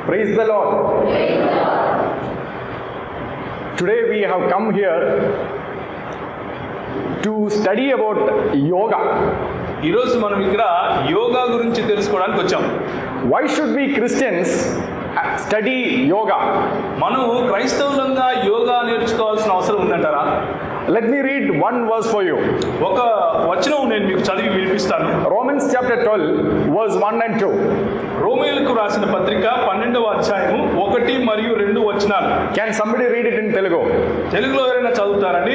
Praise the Lord. Today we have come here to study about yoga. ఈరోజు మనం ఇక్కడ యోగా గురించి తెలుసుకోవడానికి వచ్చాం Why should we Christians uh, study yoga? మనం క్రైస్తవులంగా యోగా నేర్చుకోవాల్సిన అవసరం ఉందంటారా Let me read one verse for you. ఒక వచనం నేను మీకు చదివి వినిపిస్తాను Romans chapter 12, verse 1 and 2. రోమిలకు రాసిన పత్రిక పన్నెండవ అధ్యాయము ఒకటి మరియు రెండు వచనాలు Can somebody read it in Telugu? తెలుగులో ఎవరైనా చదువుతారండి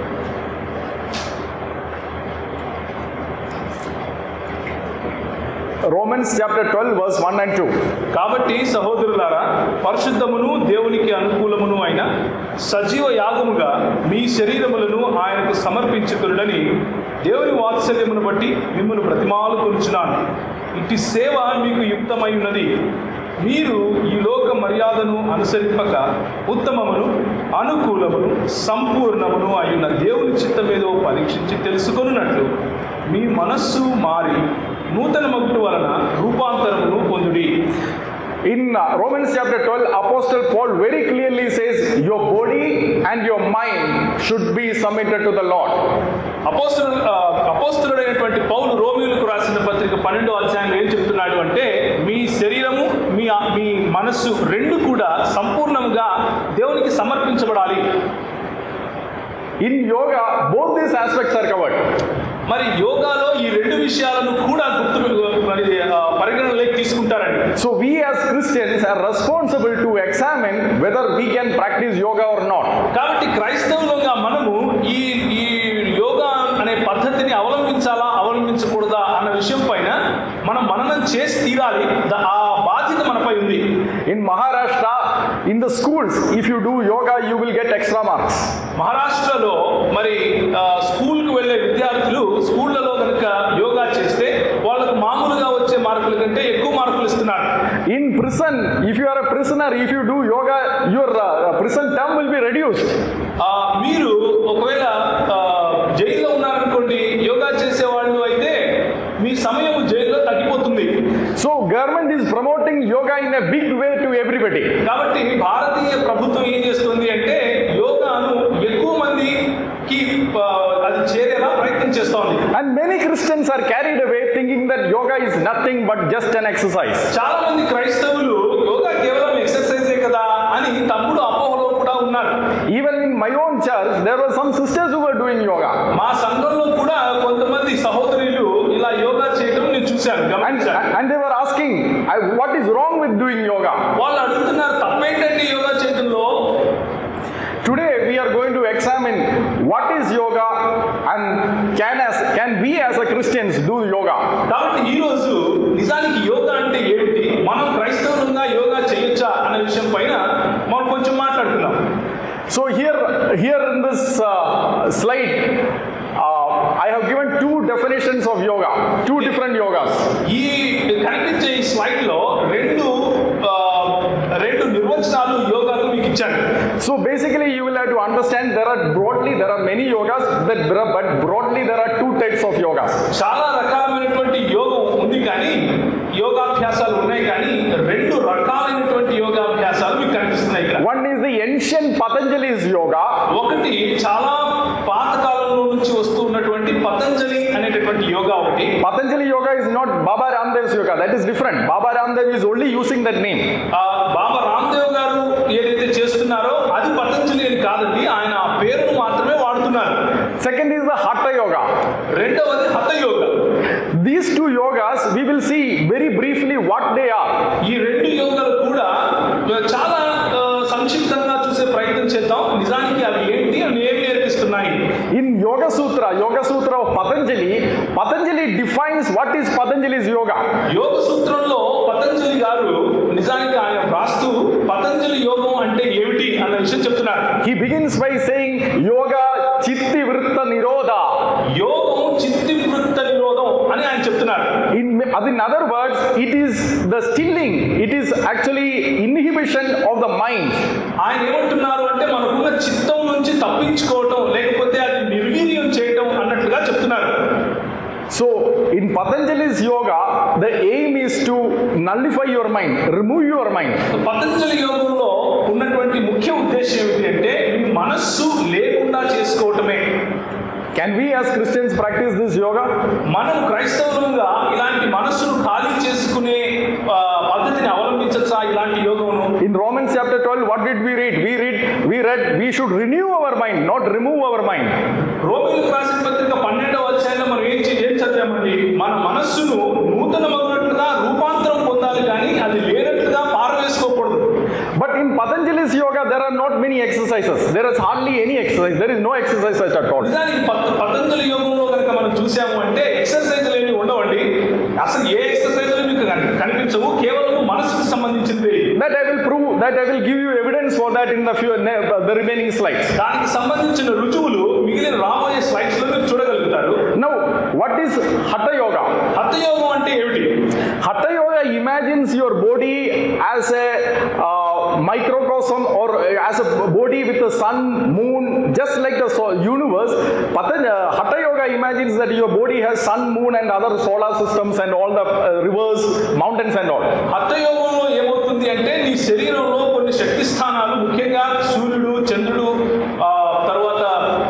Romans chapter 12, verse 1 and 2. కాబట్టి సహోదరులారా పరిశుద్ధమును దేవునికి అనుకూలమును అయిన సజీవ యాగముగా మీ శరీరములను ఆయనకు సమర్పించుతుడని దేవుని వాత్సల్యమును బట్టి మిమ్మల్ని బ్రతిమాలు కొలుచున్నాను ఇట్టి సేవ మీకు యుక్తమై ఉన్నది మీరు ఈ లోక మర్యాదను అనుసరింపక ఉత్తమమును అనుకూలమును సంపూర్ణమును అయిన దేవుని చిత్తమేదో పరీక్షించి తెలుసుకొనున్నట్లు మీ మనస్సు మారి నూతన మగుటు వలన రూపాంతరమును పొందుడి In uh, Romans chapter 12, Apostle Paul very clearly says, Your body and your mind should be submitted to the Lord. అపోస్తులు ఆ, అపోస్తులుడైనటువంటి పౌలు రోమిలకు రాసిన పత్రిక పన్నెండో అధ్యాయంలో ఏం చెప్తున్నాడు అంటే మీ శరీరము మీ ఆ- మీ మనస్సు రెండు కూడా సంపూర్ణంగా దేవునికి సమర్పించబడాలి In yoga, both these aspects are covered. మరి యోగాలో ఈ రెండు విషయాలను కూడా గుర్తు మరి ఆ, పరిగణనలోకి తీసుకుంటారండి So, we as Christians are responsible to examine whether we can practice yoga or not. కాబట్టి క్రైస్తవులుగా మనము ఈ ఈ యోగా అనే పద్ధతిని అవలంబించాలా అవలంబించకూడదా అన్న విషయం పైన మనం మననం చేసి తీరాలి ద- ఆ బాధ్యత మనపై ఉంది In Maharashtra, in the schools, if you do yoga, you will get extra marks. మహారాష్ట్రలో మరి ఆ, స్కూల్కి వెళ్ళే విద్యార్థులు స్కూళ్ళలో కనుక యోగా చేస్తే వాళ్ళకు మామూలుగా వచ్చే మార్కుల కంటే ఎక్కువ మార్కులు ఇస్తున్నారు In prison, if you are a prisoner, if you do yoga, your uh, prison term will be reduced. ఆ, మీరు ఒకవేళ ఆ, జైల్లో ఉన్నారనుకోండి యోగా చేసేవాళ్ళు అయితే మీ సమయం జైల్లో తగ్గిపోతుంది So, government is promoting yoga in a big way to everybody. కాబట్టి భారతీయ ప్రభుత్వం ఏం చేస్తుంది అంటే యోగాను ఎక్కువ మందికి ఆ, అది చేరేలా ప్రయత్నం చేస్తోంది And many Christians are carried away thinking that yoga is nothing but just an exercise. చాలా మంది క్రైస్తవులు యోగా కేవలం ఎక్సర్సైజే కదా అని తప్పుడు అపోహలో కూడా ఉన్నారు Even in my own church, there were some sisters who were doing yoga. మా సంఘంలో కూడా కొంతమంది సహోదరులు ఇలా యోగా చేయడం నేను చూశాను And, గమనించాను and they were asking, "I- What is wrong with doing yoga? వాళ్ళు అడుగుతున్నారు తప్పేంటండి యోగా చేయడంలో Today, we are going to examine what is yoga and can, as, can we as a Christians do yoga? కాబట్టి ఈ రోజు నిజానికి యోగా అంటే ఏమిటి మనం క్రైస్తవులుగా యోగా చేయొచ్చా అనే విషయం పైన మనం కొంచెం మాట్లాడుకుందాం So, here, here in this uh, slide, uh, I have given two definitions of yoga, two different yogas. ఈ కనిపించే ఈ స్లైడ్ లో రెండు ఆ, రెండు నిర్వచనాలు యోగాకు మీకు ఇచ్చాను So basically, you will have to understand there are broadly there are many yogas, that there are, but broadly there are two types of yogas. చాలా రకాలైనటువంటి యోగం ఉంది కానీ యోగాభ్యాసాలు ఉన్నాయి కానీ రెండు రకాలైనటువంటి యోగాభ్యాసాలు మీకు కనిపిస్తున్నాయి ఇక్కడ One is the ancient Patanjali's yoga, ఒకటి చాలా పాతకాలంలో నుంచి వస్తూ ఉన్నటువంటి పతంజలి అనేటటువంటి యోగా ఒకటి Patanjali yoga is not Baba Ramdev's yoga. That is different. Baba Ramdev is only using that name. ఆ బాబా రామ్దేవ్ గారు ఏదైతే చేస్తున్నారో అది పతంజలి అని కాదండి ఆయన ఆ పేరును మాత్రమే వాడుతున్నారు Second is the Hatha yoga. రెండవది హత yoga These two yogas, we will see very briefly what they are. ఈ రెండు యోగాలు కూడా చాలా ఆ, సంక్షిప్తంగా చూసే ప్రయత్నం చేద్దాం నిజానికి అవి ఏంటి అవి ఏమి నేర్పిస్తున్నాయి In Yoga Sutra, Yoga Sutra of Patanjali, Patanjali defines what is Patanjali's yoga. యోగ సూత్రంలో పతంజలి గారు నిజానికి ఆయన వ్రాస్తూ పతంజలి యోగం అంటే ఏమిటి అన్న విషయం చెప్తున్నారు He begins by saying Yoga Chitti Vritta Nirodha. యోగం చిత్తి వృత్త నిరోధం అని ఆయన చెప్తున్నారు In, in other words, it is the stilling, it is actually inhibition of the mind. ఆయన ఏమంటున్నారు అంటే మనకున్న చిత్తం నుంచి తప్పించుకోవటం లేకపోతే అది నిర్వీర్యం చేయటం అన్నట్లుగా చెప్తున్నారు So, it In Patanjali's yoga, the aim is to nullify your mind, remove your mind. Patanjali యోగంలో ఉన్నటువంటి ముఖ్య ఉద్దేశం ఏమిటి అంటే మీ మనస్సు లేకుండా చేసుకోవటమే Can we as Christians practice this yoga? మనం క్రైస్తవులుగా ఇలాంటి మనస్సును ఖాళీ చేసుకునే ఆ, పద్ధతిని అవలంబించచ్చా ఇలాంటి యోగమును In Romans chapter 12, what did we read? We read, we read, we should renew our mind, not remove our mind. రోమిలకు రాసిన పత్రిక పన్నెండవ అధ్యాయంలో మనం ఏం చే- ఏం చదివామండి మన మనస్సును నూతనమగినట్లుగా రూపాంతరం పొందాలి కానీ అది లేనట్లుగా పారవేసుకోకూడదు But in Patanjali's yoga, there are not many exercises. There is hardly any exercise. There is no exercise at all. నిజానికి పత- పతంజలి యోగంలో కనుక మనం చూసాము అంటే ఎక్సర్సైజ్లు ఏమి ఉండవండి అసలు ఏ ఎక్సర్సైజ్లు మీకు కని- కనిపించవు కేవలం మనసుకు సంబంధించింది That I will prove, that I will give you evidence for that in the few, the remaining slides. దానికి సంబంధించిన రుజువులు మిగిలిన రాబోయే స్లైడ్స్ లో మీరు చూడగలుగుతారు Now, what is Hatha Yoga? హఠయోగం అంటే ఏమిటి Hatha Yoga imagines your body as a uh, microcosm or as a body with the sun, moon, just like the so- universe. Patan- uh, Hatha Yoga imagines that your body has sun, moon, and other solar systems and all the uh, rivers, mountains, and all. హఠయోగంలో ఏమవుతుంది అంటే నీ శరీరంలో కొన్ని శక్తి స్థానాలు ముఖ్యంగా సూర్యుడు చంద్రుడు ఆ, తర్వాత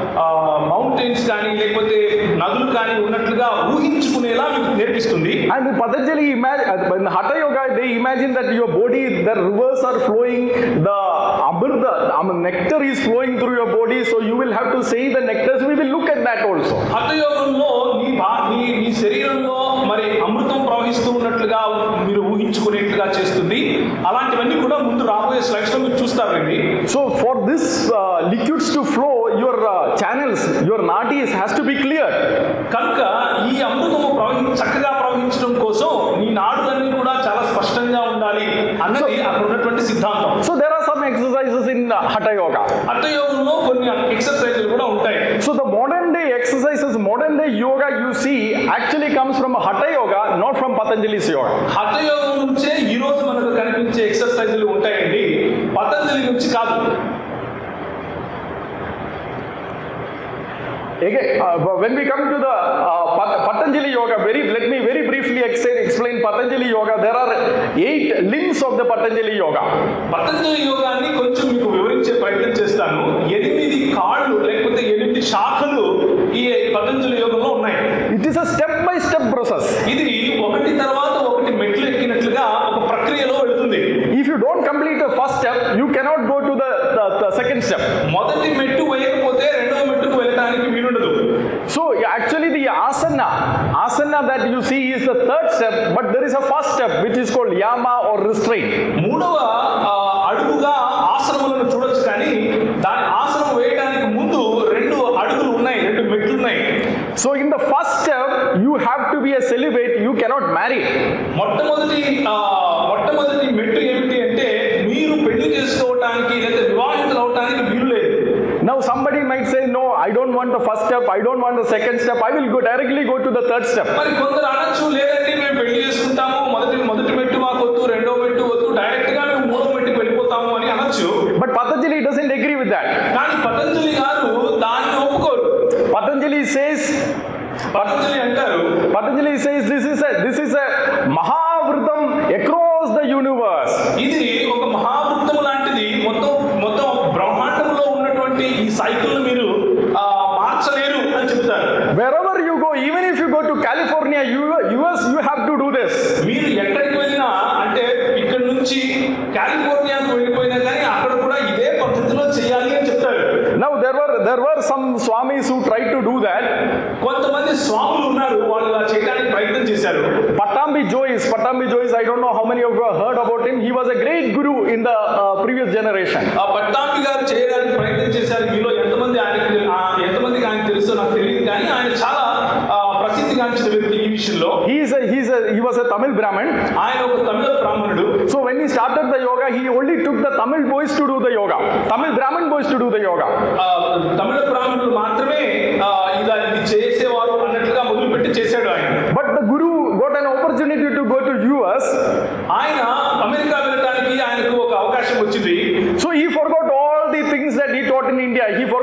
మౌంటైన్స్ కానీ లేకపోతే నదులు కానీ ఉన్నట్లుగా ఊహించుకునేలా మీకు నేర్పిస్తుంది And in Patanjali, imagine, in Hatha Yoga, they imagine that your body, the rivers are flowing, the amrita, I mean, nectar is flowing through your body, so you will have to say the nectars. We will look at that also. హఠయోగంలో నీ భా నీ నీ శరీరంలో మరి అమృతం ప్రవహిస్తూ ఉన్నట్లుగా మీరు ఊహించుకునేట్లుగా చేస్తుంది అలాంటివన్నీ కూడా ముందు రాబోయే స్లైడ్స్ లో మీరు చూస్తారండి So for this uh, liquids to flow, your uh, channels, your nadis has to be cleared. కనుక ఈ అమృతము ప్రవహి చక్కగా ప్రవహించడం కోసం నీ నాడులన్నీ కూడా చాలా స్పష్టంగా ఉండాలి అన్నది అక్కడ ఉన్నటువంటి సిద్ధాంతం So there are some exercises in uh, Hatha Yoga. అర్థయోగంలో కొన్ని ఎక్సర్సైజులు కూడా ఉంటాయి So the modern day exercises, modern day yoga you see actually comes from Hatha Yoga, not from Patanjali's yoga. హఠయోగం నుంచే ఈ రోజు మనకు కనిపించే ఎక్సర్సైజులు ఉంటాయండి పతంజలి నుంచి కాదు Again, uh, but when we come to the uh, Pat- Patanjali Yoga, very let me very briefly ex- explain Patanjali Yoga. There are eight limbs of the Patanjali Yoga. Patanjali యోగాన్ని కొంచెం మీకు వివరించే ప్రయత్నం చేస్తాను ఎనిమిది కాళ్ళు లేకపోతే ఎనిమిది శాఖలు ఈ పతంజలి యోగంలో ఉన్నాయి It is a step-by-step process. ఇది ఒకటి తర్వాత ఒకటి మెట్లు ఎక్కినట్లుగా ఒక ప్రక్రియలో వెళుతుంది If you don't complete the first step, you cannot go to the, the, the second step. మొదటి మెట్టు వేయకపోతే రెండవ మెట్టుకు వెళ్ళడానికి వీలుండదు So actually, the asana, asana that you see is the third step, but there is a first step which is called yama or restraint. మూడవ ఆ, అడుగుగా ఆసనములను చూడొచ్చు కానీ దాని ఆసనం వేయడానికి ముందు రెండు అడుగులు ఉన్నాయి రెండు మెట్లు ఉన్నాయి So in the first step, you have to be a celibate. You cannot marry. మొట్టమొదటి ఆ, మొట్టమొదటి మెట్టు ఏమిటి అంటే మీరు పెళ్లి చేసుకోవటానికి లేదా వివాహితులు అవటానికి వీలు లేదు Now somebody might say, no, I don't want the first step. I don't want the second step. I will go directly go to the third step. మరి కొందరు అనొచ్చు లేదండి మేము పెళ్లి చేసుకుంటాము మొదటి మొదటి మెట్టు మాకు వద్దు రెండో మెట్టు వద్దు డైరెక్ట్ గా మేము మూడో మెట్టుకు వెళ్ళిపోతాము అని అనొచ్చు But Patanjali doesn't agree with that. కానీ పతంజలి గారు దాన్ని ఒప్పుకోరు Patanjali says, పతంజలి అంటారు Patanjali says this is a this is a Mahavritam across the universe. ఇది ఒక మహావృత్తము లాంటిది మొత్తం మొత్తం బ్రహ్మాండంలో ఉన్నటువంటి ఈ సైకిల్ మీరు ఆ, మార్చలేరు అని చెప్తారు Wherever you go, even if you go to California, U- US, you have to do this. మీరు ఎక్కడికి వెళ్ళినా అంటే ఇక్కడ నుంచి కాలిఫోర్నియాకు వెళ్ళిపోయినా కానీ అక్కడ కూడా ఇదే పద్ధతిలో చేయాలి అని చెప్తారు Now there were there were some swamis who tried to do that. కొంతమంది స్వాములు ఉన్నారు వాళ్ళు అలా చేయడానికి ప్రయత్నం చేశారు Patambi Joyce, Patambi Joyce, I don't know how many of you have heard about him. He was a great guru in the uh, previous generation. ఆ పట్టాంబి గారు చేయడానికి ప్రయత్నం చేశారు మీలో ఎంతమంది ఆయనకి తెలు- ఆ, ఎంతమందికి ఆయన తెలుసో నాకు తెలియదు కానీ ఆయన చాలా ఆ, ప్రసిద్ధిగాంచిన వ్యక్తి ఈ విషయంలో He is a, he's a, he was a Tamil Brahmin. ఆయన ఒక తమిళ బ్రాహ్మణుడు So when he started the yoga, he only took the Tamil boys to do the yoga. Tamil Brahmin boys to do the yoga. ఆ, తమిళ బ్రాహ్మణులు మాత్రమే ఆ, ఇలా ఇది చేసేవారు అన్నట్లుగా మొదలుపెట్టి చేశాడు ఆయన But the guru got an opportunity to go to US. ఆయన అమెరికా వెళ్ళడానికి ఆయనకు ఒక అవకాశం వచ్చింది So he forgot all the things that he taught in India. He forgot about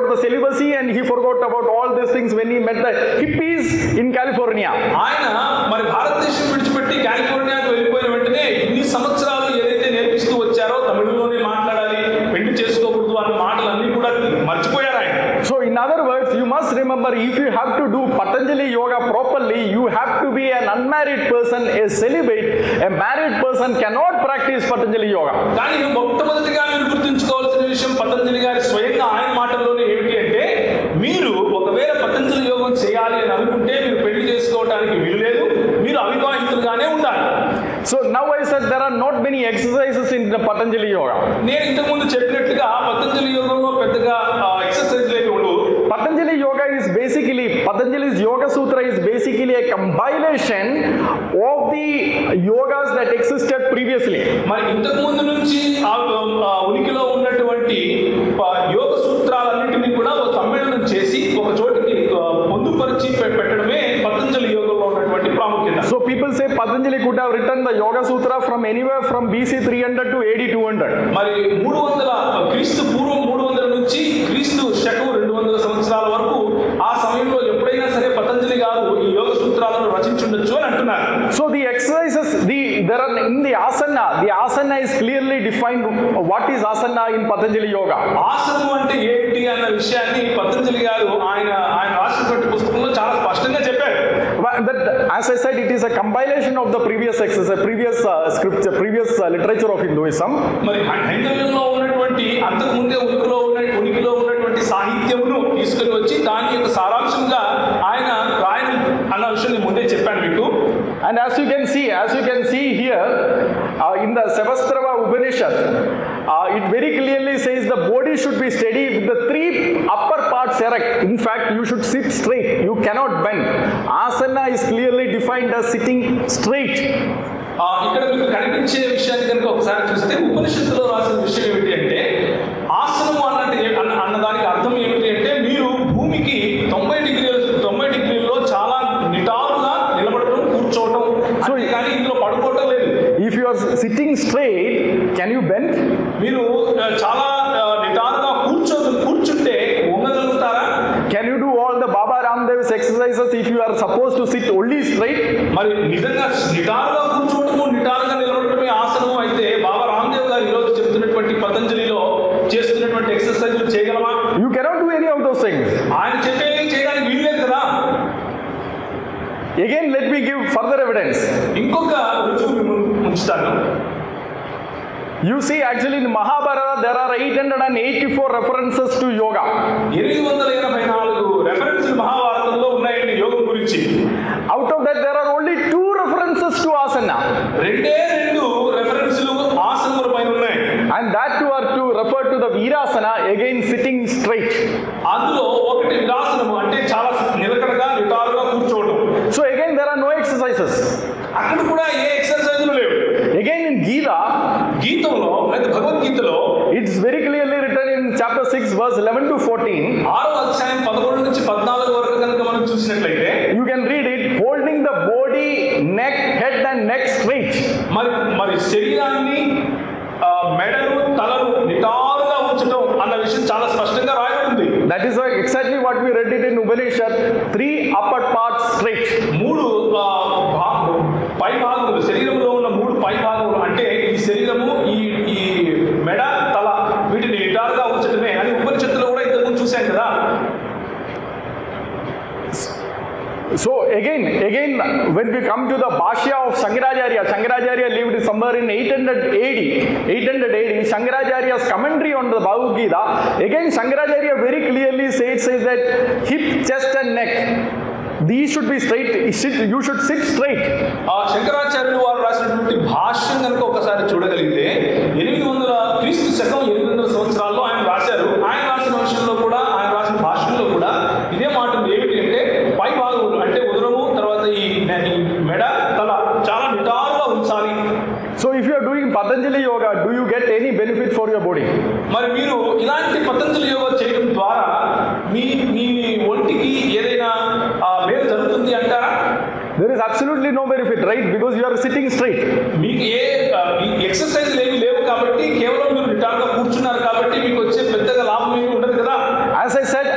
the celibacy and he forgot about all these things when he met the hippies in California. ఆయన మరి భారతదేశం విడిచిపెట్టి కాలిఫోర్నియాకు వెళ్ళిపోయిన వెంటనే ఇన్ని సంవత్సరాలు ఏదైతే నేర్పిస్తూ వచ్చారో తమిళంలోనే మాట్లాడాలి పెళ్లి చేసుకోకూడదు అన్న మాటలన్నీ కూడా మర్చిపోయారు ఆయన So, in other words, you must remember if you have to do Patanjali yoga properly, you have to be an unmarried person, a celibate. A married person cannot practice Patanjali yoga. కానీ మొట్టమొదటిగా మీరు గుర్తుంచుకోవాల్సిన విషయం పతంజలి గారి స్వయంగా ఆయన మాటల్లోనే ఏమిటి అంటే మీరు ఒకవేళ పతంజలి యోగం చేయాలి అని అనుకుంటే మీరు పెళ్లి చేసుకోవడానికి వీలు లేదు మీరు అవివాహితులుగానే ఉండాలి So, now I said there are not many exercises in the Patanjali yoga. నేను ఇంతకుముందు చెప్పినట్లుగా పతంజలి యోగంలో పెద్దగా ఎక్సర్సైజ్ లేవి ఉండవు Patanjali yoga is basically, Patanjali's Yoga Sutra is basically a compilation of the yogas that existed previously. మరి ఇంతకు ముందు నుంచి ఆ ఆ ఉనికిలో ఉన్నటువంటి ప- యోగ సూత్రాలన్నింటినీ కూడా ఒక సమ్మేళనం చేసి ఒక చోటికి ఆ, పొందుపరిచి పె- పెట్టడమే పతంజలి యోగంలో ఉన్నటువంటి ప్రాముఖ్యత So people say Patanjali could have written the Yoga Sutra from anywhere from BC 300 to AD 200. మరి మూడు వందల క్రీస్తు పూర్వం మూడు వందల నుంచి క్రీస్తు శకం రెండు వందల సంవత్సరాల వరకు ఆ సమయంలో ఎప్పుడైనా సరే పతంజలి గారు ఈ యోగ సూత్రాలను రచించుండొచ్చు అని అంటున్నారు So the exercises, the there are in the asana, the asana is clearly defined. What is asana in Patanjali Yoga? ఆసనం అంటే ఏంటి అన్న విషయాన్ని పతంజలి గారు ఆయన ఆయన రాసినటువంటి పుస్తకంలో చాలా స్పష్టంగా చెప్పారు But that, as I said, it is a compilation of the previous exercise, previous uh, scripture, previous uh, literature of Hinduism. మరి హైందవ్యంలో ఉన్నటువంటి అంతకు ముందే ఉనికిలో ఉన్న ఉనికిలో ఉన్నటువంటి సాహిత్యమును తీసుకొని వచ్చి దాని యొక్క సారాంశంగా ఆయన రాయని అన్న విషయం నేను ముందే చెప్పాను మీకు And as you can see, as you can see here, uh, in the Sevastrava Upanishad, uh, it very clearly says the body should be steady with the three upper parts erect. In fact, you should sit straight. You cannot bend. Asana is clearly defined as sitting straight. ఆ, ఇక్కడ మీకు కనిపించే విషయాన్ని కనుక ఒకసారి చూస్తే ఉపనిషత్తులో రాసిన విషయం ఏమిటి అంటే ఆసనము అన్నది ఏ- అన్న అన్నదానికి అర్థం ఏమిటి అంటే మీరు భూమికి తొంభై డిగ్రీల తొంభై డిగ్రీల్లో చాలా నిటారుగా నిలబడటం కూర్చోవటం So- అంతే కానీ ఇందులో పడుకోవటం లేదు If you are sitting straight, can you bend? మీరు ఆ, చాలా ఆ, నిటారుగా కూర్చో కూర్చుంటే వంగగలుగుతారా Can you do all the Baba Ramdev's exercises if you are supposed to sit only straight? మరి నిజంగా నిటారుగా కూర్చోవటము నిటారుగా నిలబడటమే ఆసనం అయితే బాబా రామ్దేవ్ గారు ఈరోజు చెప్తున్నటువంటి పతంజలిలో చేస్తున్నటువంటి ఎక్సర్సైజ్ చేయగలమా You cannot do any of those things. ఆయన చెప్పేవి చేయడానికి వీల్లేదు కదా Again, let me give further evidence. ఇంకొక రుజువు మీ ముందు ఉంచుతాను You see, actually, in Mahabharata, there are 884 references to yoga. ఎనిమిది వందల ఎనభై నాలుగు రెఫరెన్స్లు మహాభారతంలో ఉన్నాయండి యోగం గురించి Out of that, there are only two references to asana, రెండే రెండు రెఫరెన్స్లు ఆసనముల పైన ఉన్నాయి and that two are to refer to the Virasana, again sitting straight. అందులో ఒకటి విలాసనము అంటే చాలా నిలకడగా నిటారుగా కూర్చోవడం So, again, there are no exercises. అక్కడ కూడా ఏ ఎక్సర్సైజులు లేవు Again, in Gita, గీతంలో లేదా భగవద్గీతలో it's very clearly written in chapter 6, verse 11 to 14. ఆరో అధ్యాయం పదకొండు నుంచి పద్నాలుగు వరకు కనుక మనం చూసినట్లయితే You can read it holding the body, neck, head, and neck straight. మరి మరి శరీరాన్ని ఆ, మెడను తలను నిటారుగా ఉంచడం అన్న విషయం చాలా స్పష్టంగా రాయబడింది That is why exactly what we read it in Upanishad three upper parts straight. మూడు ఆ, భా- పై భాగములు శరీరంలో ఉన్న మూడు పై భాగములు అంటే ఈ శరీరము ఈ ఈ మెడ తల వీటిని నిటారుగా ఉంచడమే అని ఉపనిషత్తులో కూడా ఇంతకుముందు చూశాం కదా So again, again, when we come to the Bhashya of Shankaracharya, Shankaracharya lived somewhere in 800 AD. 800 AD, Shankaracharya's commentary on the Bhagavad Gita, again Shankaracharya very clearly says, says that hip, chest and neck, these should be straight, sit- you should sit straight. ఆ శంకరాచార్యులు వారు రాసినటువంటి భాష్యం కనుక ఒకసారి చూడగలిగితే ఎనిమిది వందల క్రీస్తు శకం ఎనిమిది వందల సంవత్సరాల్లో ఆయన రాశారు ఆయన రాసిన విషయంలో కూడా ఆయన రాసిన భాష్యంలో కూడా ఇదే మాట ఉంది. ఏమిటి అంటే పై భాగములు అంటే ఉదరము తర్వాత ఈ ఈ మెడ తల చాలా నిటారుగా ఉంచాలి So if you are doing Patanjali yoga, do you get any benefit for your body? మరి మీరు ఇలాంటి పతంజలి యోగా చేయడం ద్వారా మీ మీ ఒంటికి ఏదైనా ఆ, మేలు జరుగుతుంది అంటారా There is absolutely no benefit, right? Because you are sitting straight. మీకు ఏ ఎక్సర్సైజ్ ఏమి లేవు కాబట్టి కేవలం మీరు నిటారుగా కూర్చున్నారు కాబట్టి మీకు వచ్చే పెద్దగా లాభం ఏమి ఉండదు కదా As I said,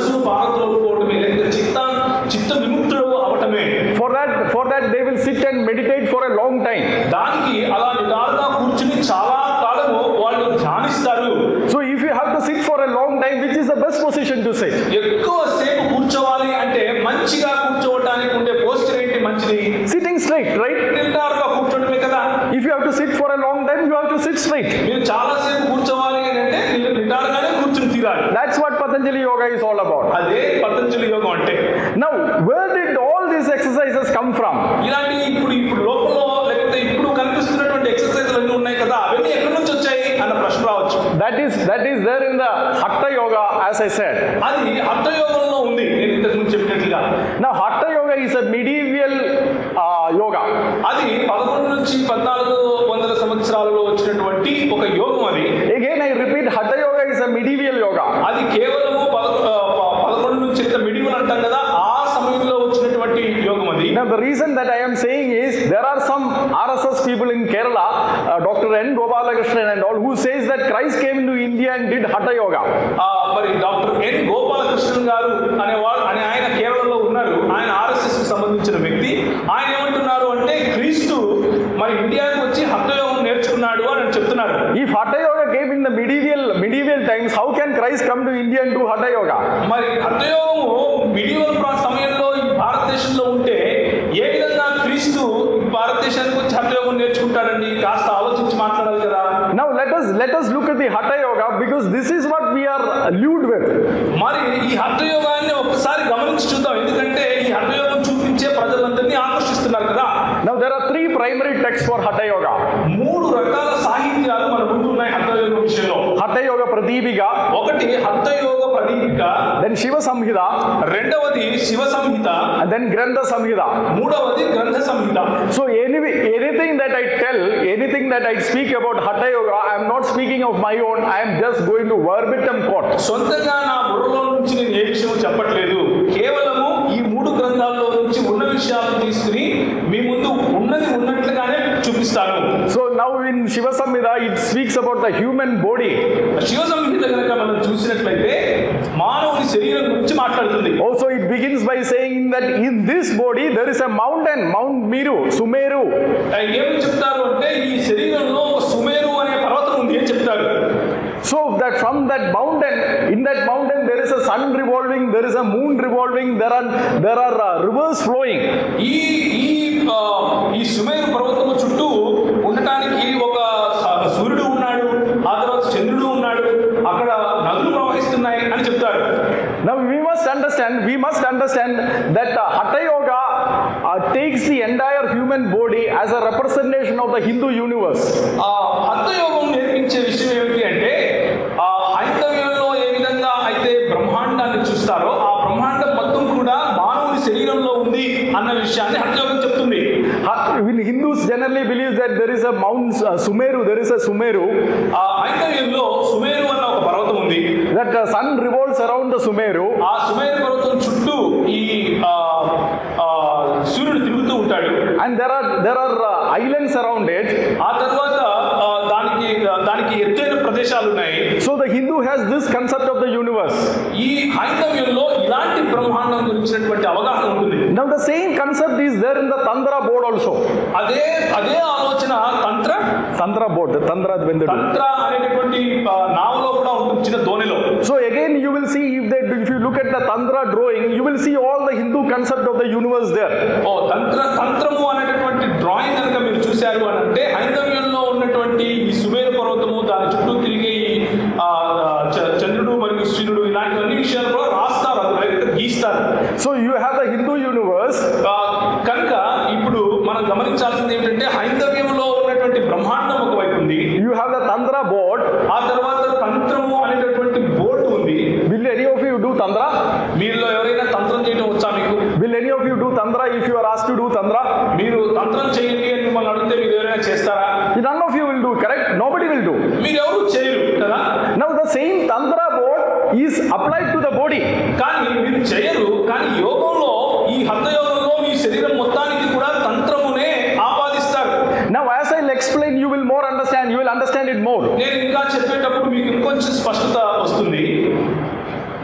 మనసు పారతోలుకోవటమే లేదా చిత్త చిత్త విముక్తుడు అవటమే For that, for that they will sit and meditate for a long time. దానికి అలా నిటారుగా కూర్చుని చాలా కాలము వాళ్ళు ధ్యానిస్తారు So if you have to sit for a long time, which is the best position to sit? ఎక్కువ సేపు కూర్చోవాలి అంటే మంచిగా కూర్చోవడానికి ఉండే పోస్టర్ ఏంటి మంచిది Sitting straight, right? నిటారుగా కూర్చోవడమే కదా If you have to sit for a long time, you have to sit straight. మీరు చాలా సేపు కూర్చోవాలి అని అంటే మీరు నిటారుగానే కూర్చుని తీరాలి That's what Patanjali Yoga is all about. అదే పతంజలి యోగం అంటే Now, where did all these exercises come from? ఇలాంటి ఇప్పుడు ఇప్పుడు లోపల లేకపోతే ఇప్పుడు కనిపిస్తున్నటువంటి ఎక్సర్సైజ్లు అన్నీ ఉన్నాయి కదా అవన్నీ ఎక్కడి నుంచి వచ్చాయి అన్న ప్రశ్న రావచ్చు That is that is there in the Hatha Yoga, as I said. అది హఠయోగంలో ఉంది నేను ఇంతకు ముందు చెప్పినట్లుగా Now, Hatha Yoga is a medieval uh, yoga. అది పదకొండు నుంచి పద్నాలుగు వందల సంవత్సరాలలో వచ్చినటువంటి ఒక యోగం అది Again, I repeat, Hatha Yoga is a medieval yoga. అది కేవలము పద ఆ, ప- పదకొండు నుంచి ఇంత మిడివల్ అంటాం కదా ఆ సమయంలో వచ్చినటువంటి యోగం అది Now, the reason that I am saying is there are some RSS people in Kerala, uh, Dr. N. Gopalakrishnan and all, who says that Christ came into India and did Hatha Yoga. ఆ, మరి doctor N Gopalakrishnan గారు అనేవాడు అనే ఆయన కేరళలో ఉన్నారు ఆయన RSS కి సంబంధించిన వ్యక్తి ఆయన ఏమంటున్నారు అంటే క్రీస్తు మరి ఇండియాకి వచ్చి హఠయోగం నేర్చుకున్నాడు అని చెప్తున్నారు If Hatha Yoga came in the medieval medieval times, how can Christ come to India and do Hatha Yoga? మరి హఠయోగము మిడివల్ ప్రా- సమయంలో ఈ భారతదేశంలో ఉంటే ఏ విధంగా క్రీస్తు ఈ భారతదేశానికి వచ్చి హఠయోగం నేర్చుకుంటాడండి కాస్త ఆలోచించి మాట్లాడాలి కదా Now let us let us look at the Hatha Yoga because this is what we are allured with. మరి ఈ హఠయోగాన్ని ఒక్కసారి గమనించి చూద్దాం ఎందుకంటే ఈ హఠయోగం చూపించే ప్రజలందరినీ ఆకర్షిస్తున్నారు కదా Now there are three primary texts for Hatha Yoga. మూడు రకాల సాహిత్యాలు మన ముందు ఉన్నాయి హఠయోగం విషయంలో Hatha Yoga Pradipika, ఒకటి hatha yoga Pradeepika then Shiva Samhita, రెండవది శివ సంహిత and then Grantha Samhita. మూడవది గ్రంథ సంహిత So anyway, anything that I tell, anything that I speak about Hatha Yoga, I am not speaking of my own. I am just going to verbatim quote. సొంతంగా నా బుర్రలో నుంచి నేను ఏ విషయం చెప్పట్లేదు కేవలము ఈ మూడు గ్రంథాల్లో నుంచి ఉన్న విషయాలను తీసుకుని మీ ముందు ఉన్నది ఉన్నట్లుగానే చూపిస్తాను So now in Shiva Samhita, it speaks about the human body. Shiva సంహిత కనుక మనం చూసినట్లయితే మానవుని శరీరం గురించి మాట్లాడుతుంది Also, it begins by saying that in this body there is a mountain, Mount Meru, Sumeru. ఏమి చెప్తారు అంటే ఈ శరీరంలో ఒక సుమేరు అనే పర్వతం ఉంది అని చెప్తారు So that from that mountain, in that mountain there is a sun revolving, there is a moon revolving, there are there are uh, rivers flowing. ఈ ఈ ఆ, ఈ సుమేరు పర్వతము చుట్టూ ఉండటానికి ఒక స- సూర్యుడు ఉన్నాడు ఆ తర్వాత చంద్రుడు ఉన్నాడు అక్కడ నదులు ప్రవహిస్తున్నాయి అని చెప్తారు Now we must understand, we must understand that uh, Hatha Yoga uh, takes the entire human body as a representation of the Hindu universe. ఆ హస్తయోగం నేర్పించే విషయం ఏమిటి అంటే ఆ హైందవ్యంలో ఏ విధంగా అయితే బ్రహ్మాండాన్ని చూస్తారో ఆ బ్రహ్మాండం మొత్తం కూడా మానవుని శరీరంలో ఉంది అన్న విషయాన్ని హస్తయోగం చెప్తుంది Ha- When Hindus generally believe that there is a Mount uh, Sumeru, there is a Sumeru, ఆ హైందవ్యంలో సుమేరు అన్న ఒక పర్వతం ఉంది that the sun revolves around the Sumeru, ఆ సుమేరు పర్వతం చుట్టూ ఈ ఆ, ఆ, సూర్యుడు తిరుగుతూ ఉంటాడు and there are there are uh, islands around it. ఆ తర్వాత ఆ, దానికి దానికి ఎత్తైన ప్రదేశాలు ఉన్నాయి So the Hindu has this concept of the universe. ఈ హైందవ్యంలో ఇలాంటి బ్రహ్మాండం గురించినటువంటి అవగాహన ఉంటుంది Now the same concept is there in the Tantra board also. అదే అదే ఆలోచన తంత్ర Tantra board, Tantra Vendudu. తంత్ర అనేటటువంటి ఆ, నావలో కూడా ఉంటుంది చిన్న ధోనిలో So again you will see if they if you look at the Tantra drawing, you will see all the Hindu concept of the universe there. ఓ తంత్ర తంత్రము అనేటటువంటి డ్రాయింగ్ కనుక మీరు చూశారు అని అంటే హైందవ్యంలో ఉన్నటువంటి ఈ సుమేరు పర్వతము దాని చుట్టూ తిరిగే ఈ, ఆ, చ- చంద్రుడు మరియు సూర్యుడు ఇలాంటివన్నీ విషయాలు కూడా రాస్తారు అది direct గా గీస్తారు So you have the Hindu universe, ఆ, కనుక ఇప్పుడు మనం గమనించాల్సింది ఏమిటంటే హైందవ్యంలో ఉన్నటువంటి బ్రహ్మాండం ఒకవైపు ఉంది you have the Tantra board. ఆ తర్వాత తంత్రము అనేటటువంటి బోర్డు ఉంది Will any of you do Tantra? మీలో ఎవరైనా తంత్రం చేయడం వచ్చా మీకు Will any of you do Tantra if you are asked to do Tantra? మీరు తంత్రం చేయండి అని మిమ్మల్ని అడిగితే మీరు ఎవరైనా చేస్తారా None of you will do, correct? Nobody will do. మీరు ఎవరు చేయరు కదా Now the same Tantra board is applied to the body. కానీ మీరు చేయరు కానీ యోగంలో ఈ హస్తయోగంలో మీ శరీరం మొత్తానికి కూడా తంత్రమునే ఆపాదిస్తారు Now as I'll explain, you will more understand, you will understand it more. నేను ఇంకా చెప్పేటప్పుడు మీకు ఇంకొంచెం స్పష్టత వస్తుంది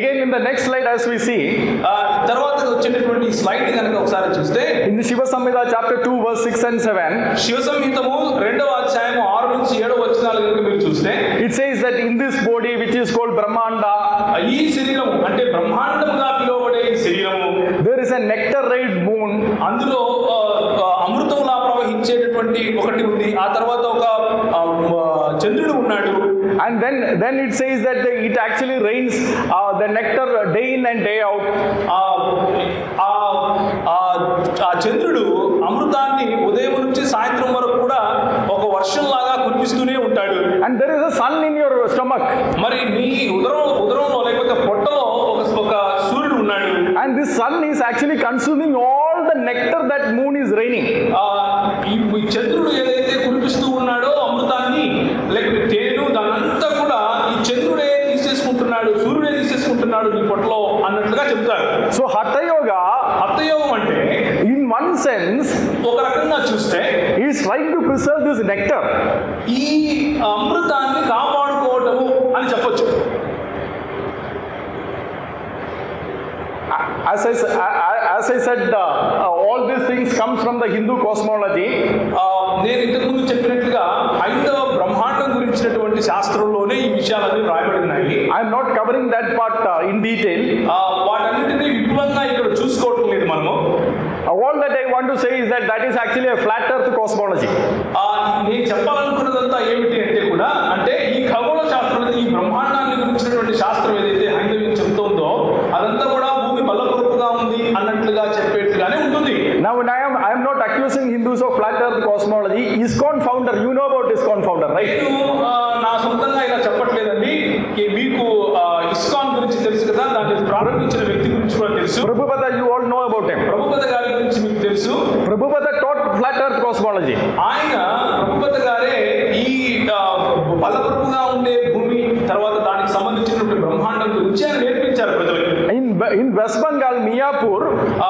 Again, in the next slide, as we see, ఆ, తర్వాత వచ్చేటటువంటి స్లైడ్ కనుక ఒకసారి చూస్తే in the Shiva Samhita, chapter 2, verse 6 and 7, Shiva సంహితము రెండవ అధ్యాయము ఆరు నుంచి ఏడవ వచనాలు కనుక మీరు చూస్తే it says that in this body, which is called Brahmanda, ఆ, ఈ శరీరం అంటే బ్రహ్మాండముగా పిలువబడే ఈ శరీరము there is a nectar-red moon, అందులో ఆ, ఆ, అమృతంలా ప్రవహించేటటువంటి ఒకటి ఉంది ఆ తర్వాత ఒక ఆ, ఆ, చంద్రుడు ఉన్నాడు and then then it says that the, it actually rains uh, the nectar day in and day out. ఆ ఆ ఆ ఆ చంద్రుడు అమృతాన్ని ఉదయం నుంచి సాయంత్రం వరకు కూడా ఒక వర్షంలాగా కురిపిస్తూనే ఉంటాడు And there is a sun in your stomach, మరి నీ ఉదరం ఉదరంలో లేకపోతే పొట్టలో ఒక ఒక సూర్యుడు ఉన్నాడు and this sun is actually consuming all the nectar that moon is raining. ఆ ఈ ఈ చంద్రుడు ఏదైతే కురిపిస్తూ ఉన్నాడో అమృతాన్ని లేకపోతే తేను దానంతా కూడా ఈ చంద్రుడే తీసేసుకుంటున్నాడు సూర్యుడే తీసేసుకుంటున్నాడు నీ పొట్టలో అన్నట్లుగా చెప్తారు So Hatha Yoga, హత్తయోగం అంటే in one sense, ఒక రకంగా చూస్తే is trying to preserve this nectar. ఈ అమృతాన్ని కాపాడుకోవటము అని చెప్పొచ్చు As I, s- a- a- as I said, uh, uh, all these things comes from the Hindu cosmology. ఆ, నేను ఇంతకుముందు చెప్పినట్లుగా హైందవ బ్రహ్మాండం గురించినటువంటి శాస్త్రంలోనే ఈ విషయాలన్నీ రాయబడి ఉన్నాయి I am not covering that part uh, in detail. ఆ, వాటన్నిటినీ విపులంగా ఇక్కడ చూసుకోవటం లేదు మనము Uh, all that I want to say is that that is actually a flat earth cosmology. ఆ, నేను చెప్పాలనుకున్నదంతా ఏమిటి అంటే కూడా అంటే ఈ ఖగోళ శాస్త్రం అనేది ఈ బ్రహ్మాండాన్ని గురించినటువంటి శాస్త్రం ఏదైతే హైందవ్యం చెబుతోందో అదంతా కూడా భూమి బల్లపరుపుగా ఉంది అన్నట్లుగా చెప్పేట్టుగానే ఉంటుంది Now, when I am I am not accusing Hindus of flat earth cosmology. ISKCON founder, you know about ISKCON founder, right? నేను ఆ, నా సొంతంగా ఇలా చెప్పట్లేదండి ఈ మీకు ఆ, ఇస్కాన్ గురించి తెలుసు కదా దాన్ని ప్రారంభించిన వ్యక్తి గురించి కూడా తెలుసు Prabhupada, you all know about him. ప్రభుపద గారి గురించి మీకు తెలుసు Prabhupada taught flat earth cosmology. ఆయన ప్రభుపద గారే ఈ ఆ, బలపరుపుగా ఉండే భూమి తర్వాత దానికి సంబంధించినటువంటి బ్రహ్మాండం గురించి ఆయన నేర్పించారు ప్రజలకి In, in West Bengal, Miyapur, ఆ,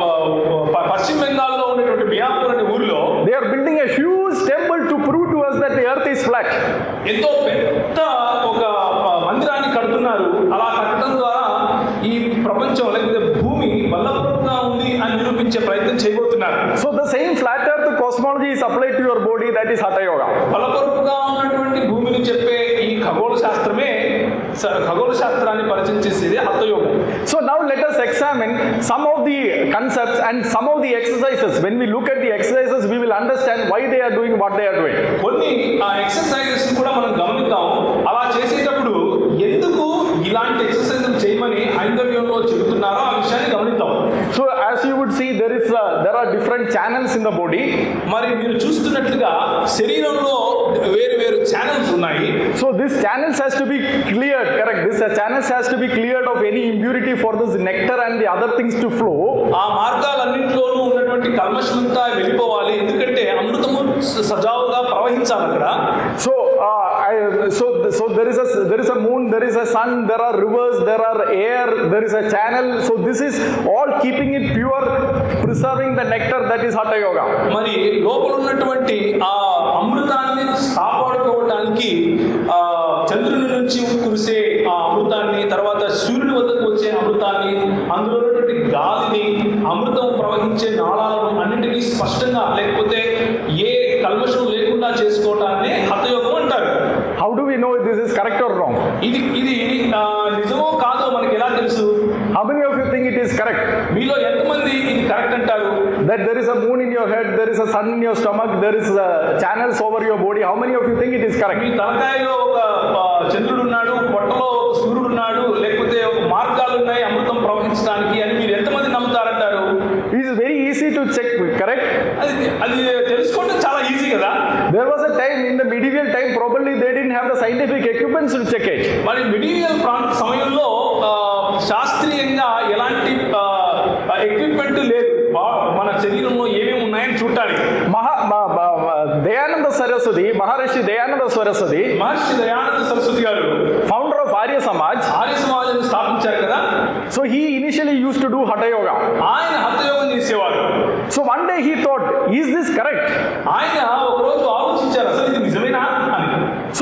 ప- పశ్చిమ బెంగాల్లో ఉన్నటువంటి మియాపూర్ అనే ఊరిలో they are building a huge temple to prove to us that the earth is flat. ఎంతో పెద్ద ఒక మందిరాన్ని కడుతున్నారు అలా కట్టడం ద్వారా ఈ ప్రపంచం లేకపోతే భూమి బలపరుపుగా ఉంది అని నిరూపించే ప్రయత్నం చేయబోతున్నారు So the same flat earth cosmology is applied to your body, that is Hatha Yoga. బలపరుపుగా ఉన్నటువంటి భూమిని చెప్పే ఈ ఖగోళ శాస్త్రమే స- ఖగోళ శాస్త్రాన్ని పరిచయం చేసేది హత్తయోగం So now let us examine some of the concepts and some of the exercises. When we look at the exercises, we will understand why they are doing what they are doing. కొన్ని exercises కూడా మనం గమనిద్దాం అలా చేసేటప్పుడు ఎందుకు ఇలాంటి exercise చేయమని హైందవ్యంలో చెబుతున్నారో ఆ విషయాన్ని గమనిద్దాం So as you would see, there is uh, there are different channels in the body. మరి మీరు చూస్తున్నట్లుగా శరీరంలో వేరు వేరు ఛానల్స్ ఉన్నాయి So this channels has to be cleared, correct? This uh, channels has to be cleared of any impurity for this nectar and the other things to flow. ఆ మార్గాలన్నింటిలోనూ ఉన్నటువంటి కల్మషమంతా వెళ్ళిపోవాలి ఎందుకంటే అమృతము స- సజావుగా ప్రవహించాలి అక్కడ So uh, I, so so there is a there is a moon, there is a sun, there are rivers, there are air, there is a channel. So this is all keeping it pure, preserving the nectar that is Hatha Yoga. మరి లోపల ఉన్నటువంటి ఆ అమృతాన్ని కాపాడుకోవడానికి ఆ చంద్రుని నుంచి కురిసే ఆ అమృతాన్ని తర్వాత సూర్యుని వద్దకు వచ్చే అమృతాన్ని అందులో ఉన్నటువంటి గాలిని అమృతం ప్రవహించే నాళాలను అన్నింటినీ స్పష్టంగా లేకపోతే ఏ కల్మషం లేకుండా చేసుకోవటాన్ని హతయోగం అంటారు How do we know if this is correct or wrong? ఇది ఇది ఆ, నిజమో కాదో మనకి ఎలా తెలుసు How many of you think it is correct? మీలో ఎంతమంది ఇది కరెక్ట్ అంటారు That there is a moon in your head, there is a sun in your stomach, there is uh, channels over your body. How many of you think it is correct? మీ తలకాయలో ఒక ఆ, చంద్రుడు ఉన్నాడు పొట్టలో ఒక సూర్యుడు ఉన్నాడు లేకపోతే ఒక మార్గాలు ఉన్నాయి అమృతం ప్రవహించడానికి అని మీరు ఎంతమంది నమ్ముతారంటారు It is very easy to check, correct? అది అది తెలుసుకోవడం చాలా ఈజీ కదా There was a time in the medieval time, probably they didn't have the scientific equipments to check it. మరి మిడీవియల్ ప్రాంత సమయంలో ఆ, శాస్త్రీయంగా ఎలాంటి ఎక్విప్మెంట్ లేదు బా- మన శరీరంలో ఏమేమి ఉన్నాయని చూడటానికి Maha, ma, ma, ma, Dayananda Saraswati, Maharishi Dayananda Saraswati, మహర్షి దయానంద సరస్వతి గారు founder of Arya Samaj, Arya సమాజాన్ని స్థాపించారు కదా so he initially used to do Hatha Yoga. ఆయన హతయోగం చేసేవారు So one day he thought, is this correct? ఆయన ఒకరోజు ఆలోచించారు అసలు ఇది నిజమేనా అని So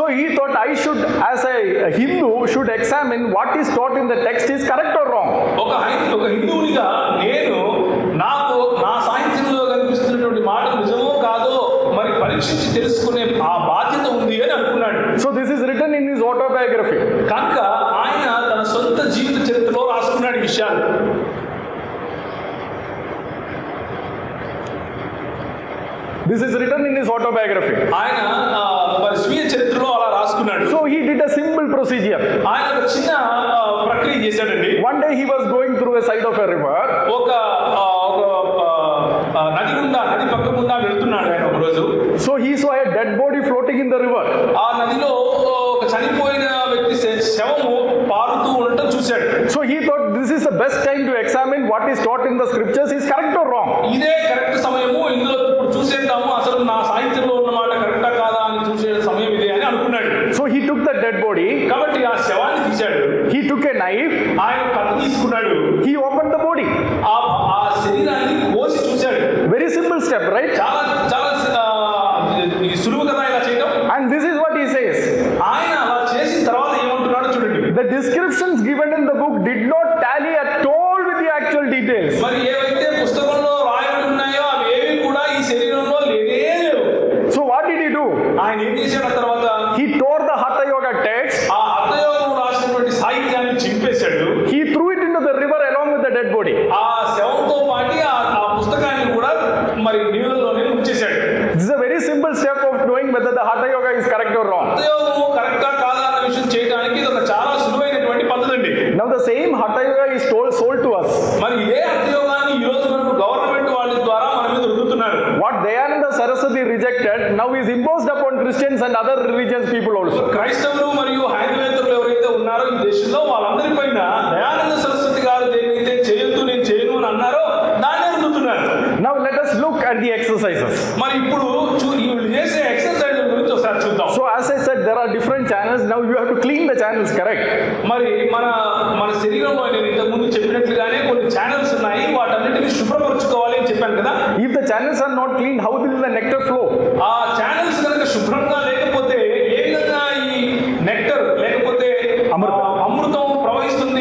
he thought I should, as a Hindu, should examine what is taught in the text is correct or wrong. ఒక హై- ఒక హిందువునిగా నేను నాకు నా సాహిత్యంలో కనిపిస్తున్నటువంటి మాట నిజమో కాదో మరి పరీక్షించి తెలుసుకునే ఆ బాధ్యత ఉంది అని అనుకున్నాడు So this is written in his autobiography. కనుక ఆయన తన సొంత జీవిత చరిత్రలో రాసుకున్నాడు ఈ విషయాలు This is written in his autobiography. ఆయన ఆ, మరి స్వీయ చరిత్రలో అలా రాసుకున్నాడు So he did a simple procedure. ఆయన ఒక చిన్న ఆ, ప్రక్రియ చేశాడండి One day he was going through a side of a river. ఒక ఆ, ఒక ఆ, ఆ, నది గుండా నది పక్క గుండా వెళ్తున్నాడు ఆయన ఒక రోజు So he saw a dead body floating in the river. ఆ నదిలో ఒక చనిపోయిన వ్యక్తి శ- శవము పారుతూ ఉండటం చూశాడు So he thought this is the best time to examine what is taught in the scriptures is correct or wrong. ఇదే కరెక్ట్ సమయము ఇందులో ఇప్పుడు చూసేద్దాము అసలు నా సాహిత్యంలో ఉన్నమాట కరెక్టా కాదా అని చూసే సమయం ఇదే అని అనుకున్నాడు So he took the dead body, కాబట్టి ఆ శవాన్ని తీశాడు he took a knife, ఆయన కత్తి తీసుకున్నాడు he opened the body. ఆ ఆ శరీరాన్ని కోసి చూశాడు Very simple step, right? చాలా చాలా ఆ, ఇది సులువు కదా ఇలా చేయడం And this is what he says. ఆయన అలా చేసిన తర్వాత ఏమంటున్నాడో చూడండి The descriptions given in the book did not tally at all with the actual details. మరి ఏవైతే పుస్తకంలో రాయబడి ఉన్నాయో అవి ఏవి కూడా ఈ శరీరంలో లేనే లేవు So what did he do? ఆయన ఏం చేశాడు ఆ తర్వాత He tore the Hatha Yoga text, ఆ అర్థయోగం రాసినటువంటి సాహిత్యాన్ని చింపేశాడు he threw it into the river along with the dead body. ఆ శవంతో పాటి ఆ ఆ పుస్తకాన్ని కూడా మరి నీళ్ళలోనే ఉంచేశాడు This is a very simple step of knowing whether the Hatha Yoga is correct or wrong. అర్థయోగము కరెక్టా కాదా అన్న విషయం చేయడానికి ఇది ఒక చాలా సులువైనటువంటి పద్ధతి అండి Now the same Hatha Yoga is told sold to us. మరి ఇదే అర్థయోగాన్ని ఈ రోజు మనకు గవర్నమెంట్ వాళ్ళ ద్వారా మన మీద రుద్దుతున్నారు What Dayananda Saraswati rejected now is imposed upon Christians and other religions people also. క్రైస్తవులు మరియు హైందవేతరులు ఎవరైతే ఉన్నారో ఈ దేశంలో వాళ్ళందరిపైన దయానంద సరస్వతి గారు దేనికైతే చేయొద్దు నేను చేయను అని అన్నారో దాన్నే రుద్దుతున్నారు Now let us look at the exercises. మరి ఇప్పుడు చూ- వీళ్ళు చేసే ఎక్సర్సైజ్ గురించి ఒకసారి చూద్దాం So as I said, there are different channels. Now you have to clean the channels, correct? మరి మన మన శరీరంలో నేను ఇంతకు ముందు చెప్పినట్లుగానే కొన్ని ఛానల్స్ ఉన్నాయి వాటన్నిటిని శుభ్రపరచుకోవాలి అని చెప్పాను కదా If the channels are not cleaned, how will the nectar flow? ఆ ఛానల్స్ కనుక శుభ్రంగా లేకపోతే ఏ విధంగా ఈ నెక్టర్ లేకపోతే అమృతం. ఆ, అమృతం ప్రవహిస్తుంది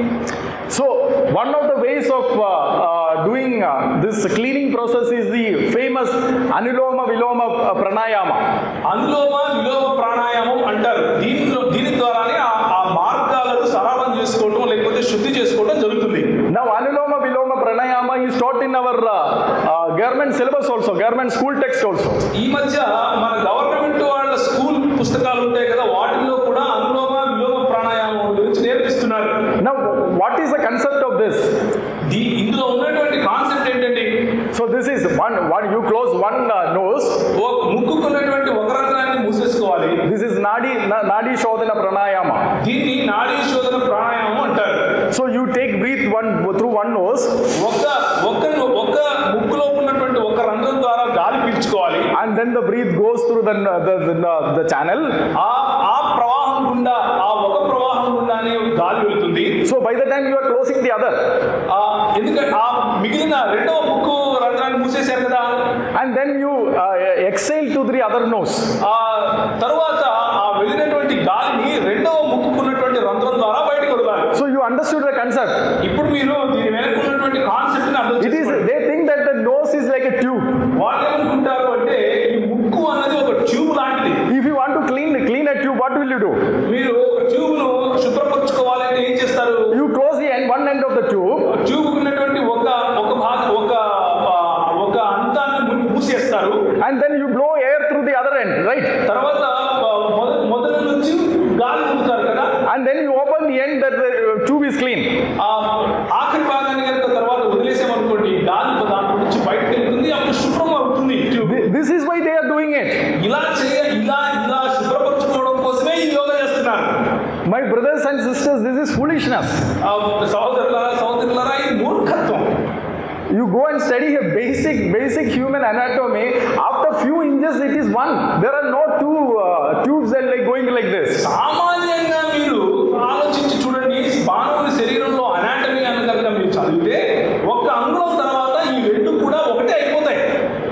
So one of the ways of uh, uh, doing uh, this cleaning process is the famous Anuloma Viloma uh, Pranayama. Anulom విలోమ ప్రాణాయామం అంటారు దీనిలో దీని ద్వారానే ఆ ఆ మార్గాలను సరళం చేసుకోవటం లేకపోతే శుద్ధి చేసుకోవడం జరుగుతుంది Now Anuloma Viloma Pranayama is taught in our uh, uh, government syllabus also, government school text also. ఈ మధ్య మన గవర్నమెంట్ వాళ్ళ స్కూల్ పుస్తకాలు ఉంటాయి కదా వాటిల్లో కూడా అనులోమ విలోమ ప్రాణాయామం గురించి నేర్పిస్తున్నారు Now what is the concept of this? దీ ఇందులో ఉన్నటువంటి కాన్సెప్ట్ ఏంటండి So this is one, one you close one uh, nose. ఓ ముక్కుకున్నటువంటి ఒక రంధ్రాన్ని మూసేసుకోవాలి This is Nadi Na- Nadi Shodhana Pranayama. దీన్ని నాడీ శోధన ప్రాణాయామం అంటారు So you take breathe one through one nose ఒక్క ఒక్క ఒక్క ముక్కులో ఉన్నటువంటి ఒక రంధ్రం ద్వారా గాలి పీల్చుకోవాలి and then the breath goes through the the, the, the, the channel. ఆ ఆ ప్రవాహం గుండా ఆ ఒక ప్రవాహం గుండానే గాలి వెళుతుంది So by the time you are closing the other, ఆ ఎందుకంటే ఆ మిగిలిన రెండవ ముక్కు రంధ్రాన్ని మూసేశారు కదా and then you uh, exhale to the other nose. ఆ తరువాత ఆ వెళ్ళినటువంటి గాలిని రెండవ ముక్కుకున్నటువంటి రంధ్రం ద్వారా బయటకు వదలాలి So you understood the concept. ఇప్పుడు మీరు దీని వెనక ఉన్నటువంటి కాన్సెప్ట్ ని అర్థం It is చేసుకోండి. they think that the nose is like a tube. వాళ్ళు ఏమనుకుంటారు అంటే ఈ ముక్కు అన్నది ఒక ట్యూబ్ లాంటిది If you want to clean clean a tube, what will you do? మీరు ఒక ట్యూబ్ ను శుభ్రపరచుకోవాలంటే ఏం చేస్తారు You close the end one end of the tube tube ఉన్నటువంటి ఒక ఒక భాగం ఒక ఆ, ఒక అంతాన్ని ము- మూసేస్తారు and then you blow air through the other end, right? తర్వాత ఆ, మొద- మొదలు నుంచి గాలి ఊదుతారు కదా And then you open the end that the uh, tube is clean. ఆ ఆఖరి భాగాన్ని కనుక తర్వాత వదిలేసామనుకోండి గాలి దాంట్లో నుంచి బయటకు వెళ్తుంది అప్పుడు శుభ్రం అవుతుంది tube Thi- This is why they are doing it. ఇలా చేయ ఇలా ఇలా శుభ్రపరచుకోవడం కోసమే ఈ యోగా చేస్తున్నారు My brothers and sisters, this is foolishness. ఆ, సహోదరులారా సహోదరులారా ఇది మూర్ఖత్వం You go and study a basic, basic human anatomy. After few inches, it is one. There are no two uh, tubes that like going like this. సామాన్యంగా మీరు ఆలోచించి చూడండి మానవుని శరీరంలో అనాటమీ అని కనుక మీరు చదివితే ఒక్క అంగుళం తర్వాత ఈ రెండు కూడా ఒకటే అయిపోతాయి This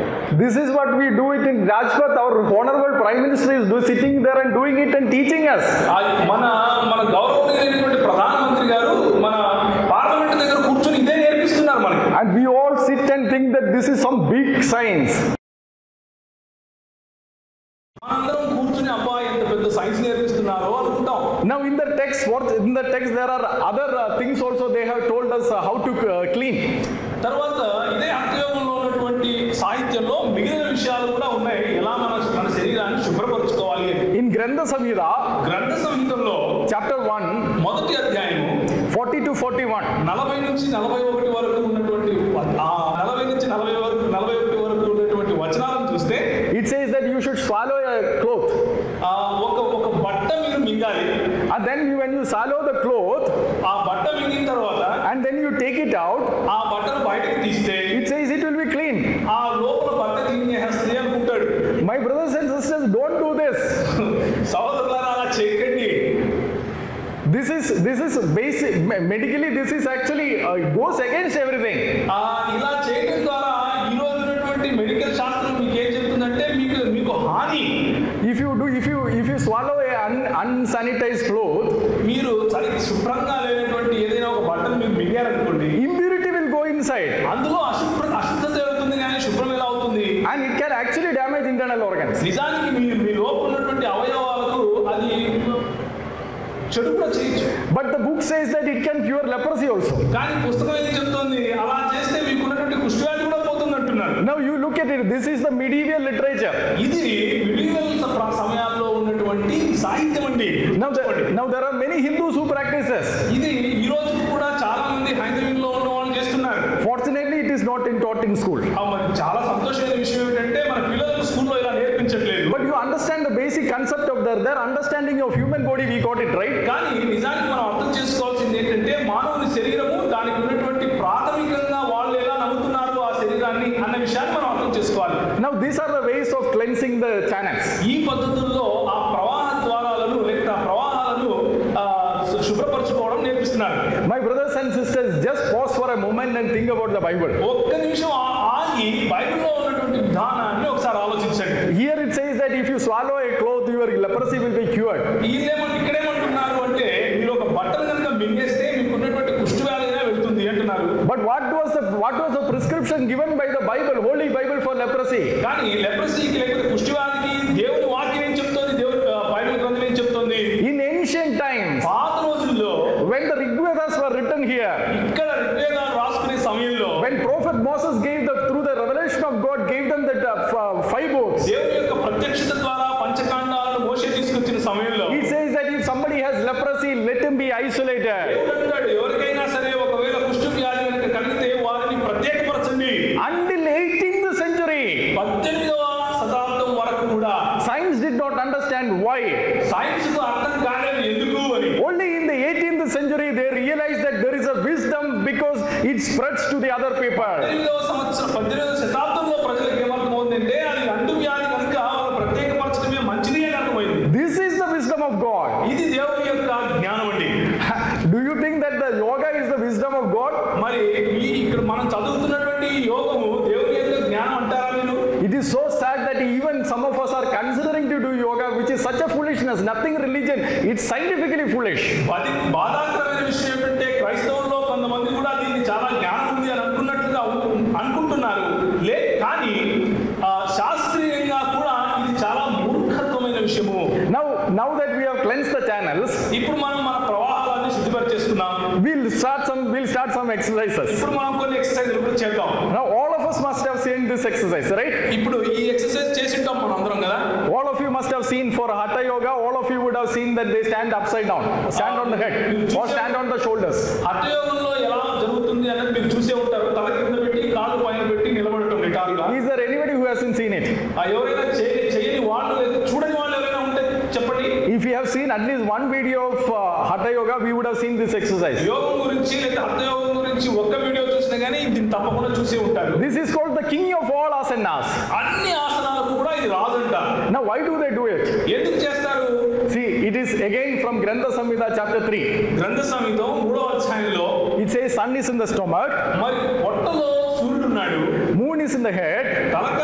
This is what we do it in Rajpath. Our honorable Prime Minister is do, sitting there and doing it and teaching us. ఆ మన మన గౌరవనీయులైనటువంటి ప్రధానమంత్రి గారు మన పార్లమెంట్ దగ్గర కూర్చొని ఇదే నేర్పిస్తున్నారు మనకి And we all sit and think that this is some big science. మనందరం కూర్చుని అబ్బా ఎంత పెద్ద సైన్స్ నేర్పిస్తున్నారో అనుకుంటాం Now in the text, what in the text there are other uh, things also they have told us uh, how to uh, clean. తర్వాత ఇదే అర్థయోగంలో ఉన్నటువంటి సాహిత్యంలో మిగిలిన విషయాలు కూడా ఉన్నాయి ఎలా మన మన శరీరాన్ని శుభ్రపరచుకోవాలి అని. In Grantha Samhita, గ్రంథ సంహితంలో chapter 1, మొదటి అధ్యాయము 40 to 41. నలభై నుంచి నలభై ఒకటి వరకు ఉన్నటువంటి ఆ నలభై నుంచి నలభై వరకు నలభై ఒకటి వరకు ఉన్నటువంటి వచనాలను చూస్తే It says that you should swallow a cloth. ఆ ఒక ఒక బట్ట మీరు మింగాలి And then you, when you swallow the cloth ఆ బట్ట మింగిన తర్వాత and then you take it out, ఆ బట్టను బయటకు తీస్తే it says it will be clean. ఆ లోపల బట్ట క్లీన్ చేసేస్తుంది అనుకుంటాడు My brothers and sisters, don't do this. సహోదరులారా అలా చేయకండి This is this is basic me- medically. This is actually uh, goes against everything. ఆ ఇలా చేయడం ద్వారా ఈ రోజు ఉన్నటువంటి మెడికల్ శాస్త్రం మీకు ఏం చెప్తుందంటే మీకు మీకు హాని If you do, if you if you swallow a un, unsanitized cloth, మీరు సరి శుభ్రంగా లేనటువంటి ఏదైనా ఒక బట్టను మీరు మింగారనుకోండి impurity will go inside, అందులో అశుభ్ర అశుద్ధత అవుతుంది కానీ శుభ్రం ఎలా అవుతుంది and it can actually damage internal organs. నిజానికి మీ మీ లోపల ఉన్నటువంటి అవయవాలకు అది చెడు కూడా చేయొచ్చు But the book says that it can cure leprosy also. కానీ పుస్తకం ఏం చెప్తోంది అలా చేస్తే మీకు ఉన్నటువంటి కుష్ఠవ్యాధి కూడా పోతుంది అంటున్నారు Now you look at it. This is the medieval literature. ఇది మిడివల్ సమయాల్లో ఉన్నటువంటి సాహిత్యం అండి Now there, now there are many Hindus who practice this. ఇది ఈ రోజు కూడా చాలా మంది హైదరాబాద్ ఉన్న వాళ్ళు చేస్తున్నారు Fortunately, it is not in taught in school. ఆ మరి చాలా సంతోషమైన విషయం ఏంటంటే మన పిల్లలకు స్కూల్లో ఇలా నేర్పించట్లేదు But you understand the basic concept of their, their understanding of human body. We got it right. కానీ నిజానికి మనం అర్థం చేసుకోవాల్సింది ఏంటంటే మానవుని శరీరము దానికి ఉన్నటువంటి ప్రాథమికంగా వాళ్ళు ఎలా నమ్ముతున్నారు ఆ శరీరాన్ని అన్న విషయాన్ని మనం అర్థం చేసుకోవాలి Now these are the ways of cleansing the channels. ఈ పద్ధతుల్లో ఆ ప్రవాహ ద్వారాలను లేకపోతే ఆ ప్రవాహాలను ఆ, శు- శుభ్రపరచుకోవడం నేర్పిస్తున్నారు My brothers and sisters, just pause for a moment and think about the Bible. ఒక్క నిమిషం ఆ- ఆగి బైబిల్లో ఉన్నటువంటి విధానాన్ని ఒకసారి ఆలోచించండి Here it says that if you swallow a cloth, your leprosy will be cured. వీళ్ళేమంటే ఇక్కడేమంటున్నారు అంటే మీరు ఒక బట్టను కనుక మింగేస్తే మీకు ఉన్నటువంటి కుష్టి వ్యాధిగా వెళ్తుంది అంటున్నారు But what was the what was the prescription given by the Bible, Holy Bible for leprosy? కానీ లెప్రసీకి లేకపోతే కుష్టి వ్యాధికి దేవుని వాక్యం ఏం చెప్తోంది దేవుని ఆ, బైబిల్ గ్రంథం ఏం చెప్తోంది In ancient times, పాత రోజుల్లో when the Rigvedas were written here, ఇక్కడ ఋగ్వేదాలు రాసుకునే సమయంలో when Prophet Moses gave the through the revelation of God gave them the uh, f- five books, దేవుని యొక్క ప్రత్యక్షత ద్వారా పంచకాండాలను మోసే తీసుకొచ్చిన సమయంలో it says that if somebody has leprosy, let him be isolated. దేవుడు అంటాడు ఎవరికైనా సరే ఒకవేళ కుష్టి వ్యాధి కనుక కలిగితే వారిని ప్రత్యేకపరచండి Until 18th century, పద్దెనిమిదవ శతాబ్దం వరకు కూడా science did not understand why. Science కు అర్థం కాలేదు ఎందుకు అని Only in the 18th century they realized that there is a wisdom because it spreads to the other people. పద్దెనిమిదవ సంవత్సరం పద్దెనిమిదవ శతాబ్దంలో ప్రజలకు ఏమర్థమవుతుందంటే అది అంటు వ్యాధి కనుక వాళ్ళు ప్రత్యేకపరచడమే మంచిది అని అర్థమైంది This is the wisdom of God. ఇది దేవుని యొక్క జ్ఞానం అండి Do you think that the yoga is the wisdom of God? మరి ఈ ఇక్కడ మనం చదువుతున్నటువంటి ఈ యోగము దేవుని యొక్క జ్ఞానం అంటారా మీరు It is so sad that even some of us are considering to do yoga, which is such a foolishness, nothing religion. It's scientifically foolish. అది బాధాకరమైన విషయం ఏంటంటే క్రైస్తవుల్లో కొంతమంది కూడా దీన్ని చాలా జ్ఞానం ఉంది అని అనుకున్నట్లుగా ఉ- అనుకుంటున్నారు లే కానీ ఆ, శాస్త్రీయంగా కూడా ఇది చాలా మూర్ఖత్వమైన విషయము Now, now that we have cleansed the channels, ఇప్పుడు మనం మన ప్రవాహాలన్నీ శుద్ధిపరిచేస్తున్నాం we'll start some. We'll start some exercises. ఇప్పుడు మనం కొన్ని ఎక్సర్సైజ్ కూడా చేద్దాం Now, all of us must have seen this exercise, right? ఇప్పుడు ఈ ఎక్సర్సైజ్ చేసింటాం మనం అందరం కదా All of you must have seen for hatha yoga. All of you would have seen that they stand upside down, stand on the head, or stand on the shoulders. హఠయోగంలో ఎలా జరుగుతుంది అనేది మీరు చూసే ఉంటారు తల కింద పెట్టి కాళ్ళు పైన పెట్టి నిలబడటం నిటారుగా Is there anybody who hasn't seen it? ఆ ఎవరైనా చేయని చేయని వాళ్ళు లేదా చూడని వాళ్ళు ఎవరైనా ఉంటే చెప్పండి If you have seen at least one video of uh, hatha yoga, we would have seen this exercise. యోగం గురించి లేదా హఠయోగం గురించి ఒక్క వీడియో చూసినా కానీ దీన్ని తప్పకుండా చూసే ఉంటారు This is called the king of all asanas. అన్ని ఆసనాలకు కూడా ఇది రాజంట Now, why do they do it? ఎందుకు చేస్తారు See, it is again from Grantha Samhita chapter 3. గ్రంథ సంహితం మూడో అధ్యాయంలో It says sun is in the stomach, మరి పొట్టలో సూర్యుడు ఉన్నాడు moon is in the head, తలకాయలో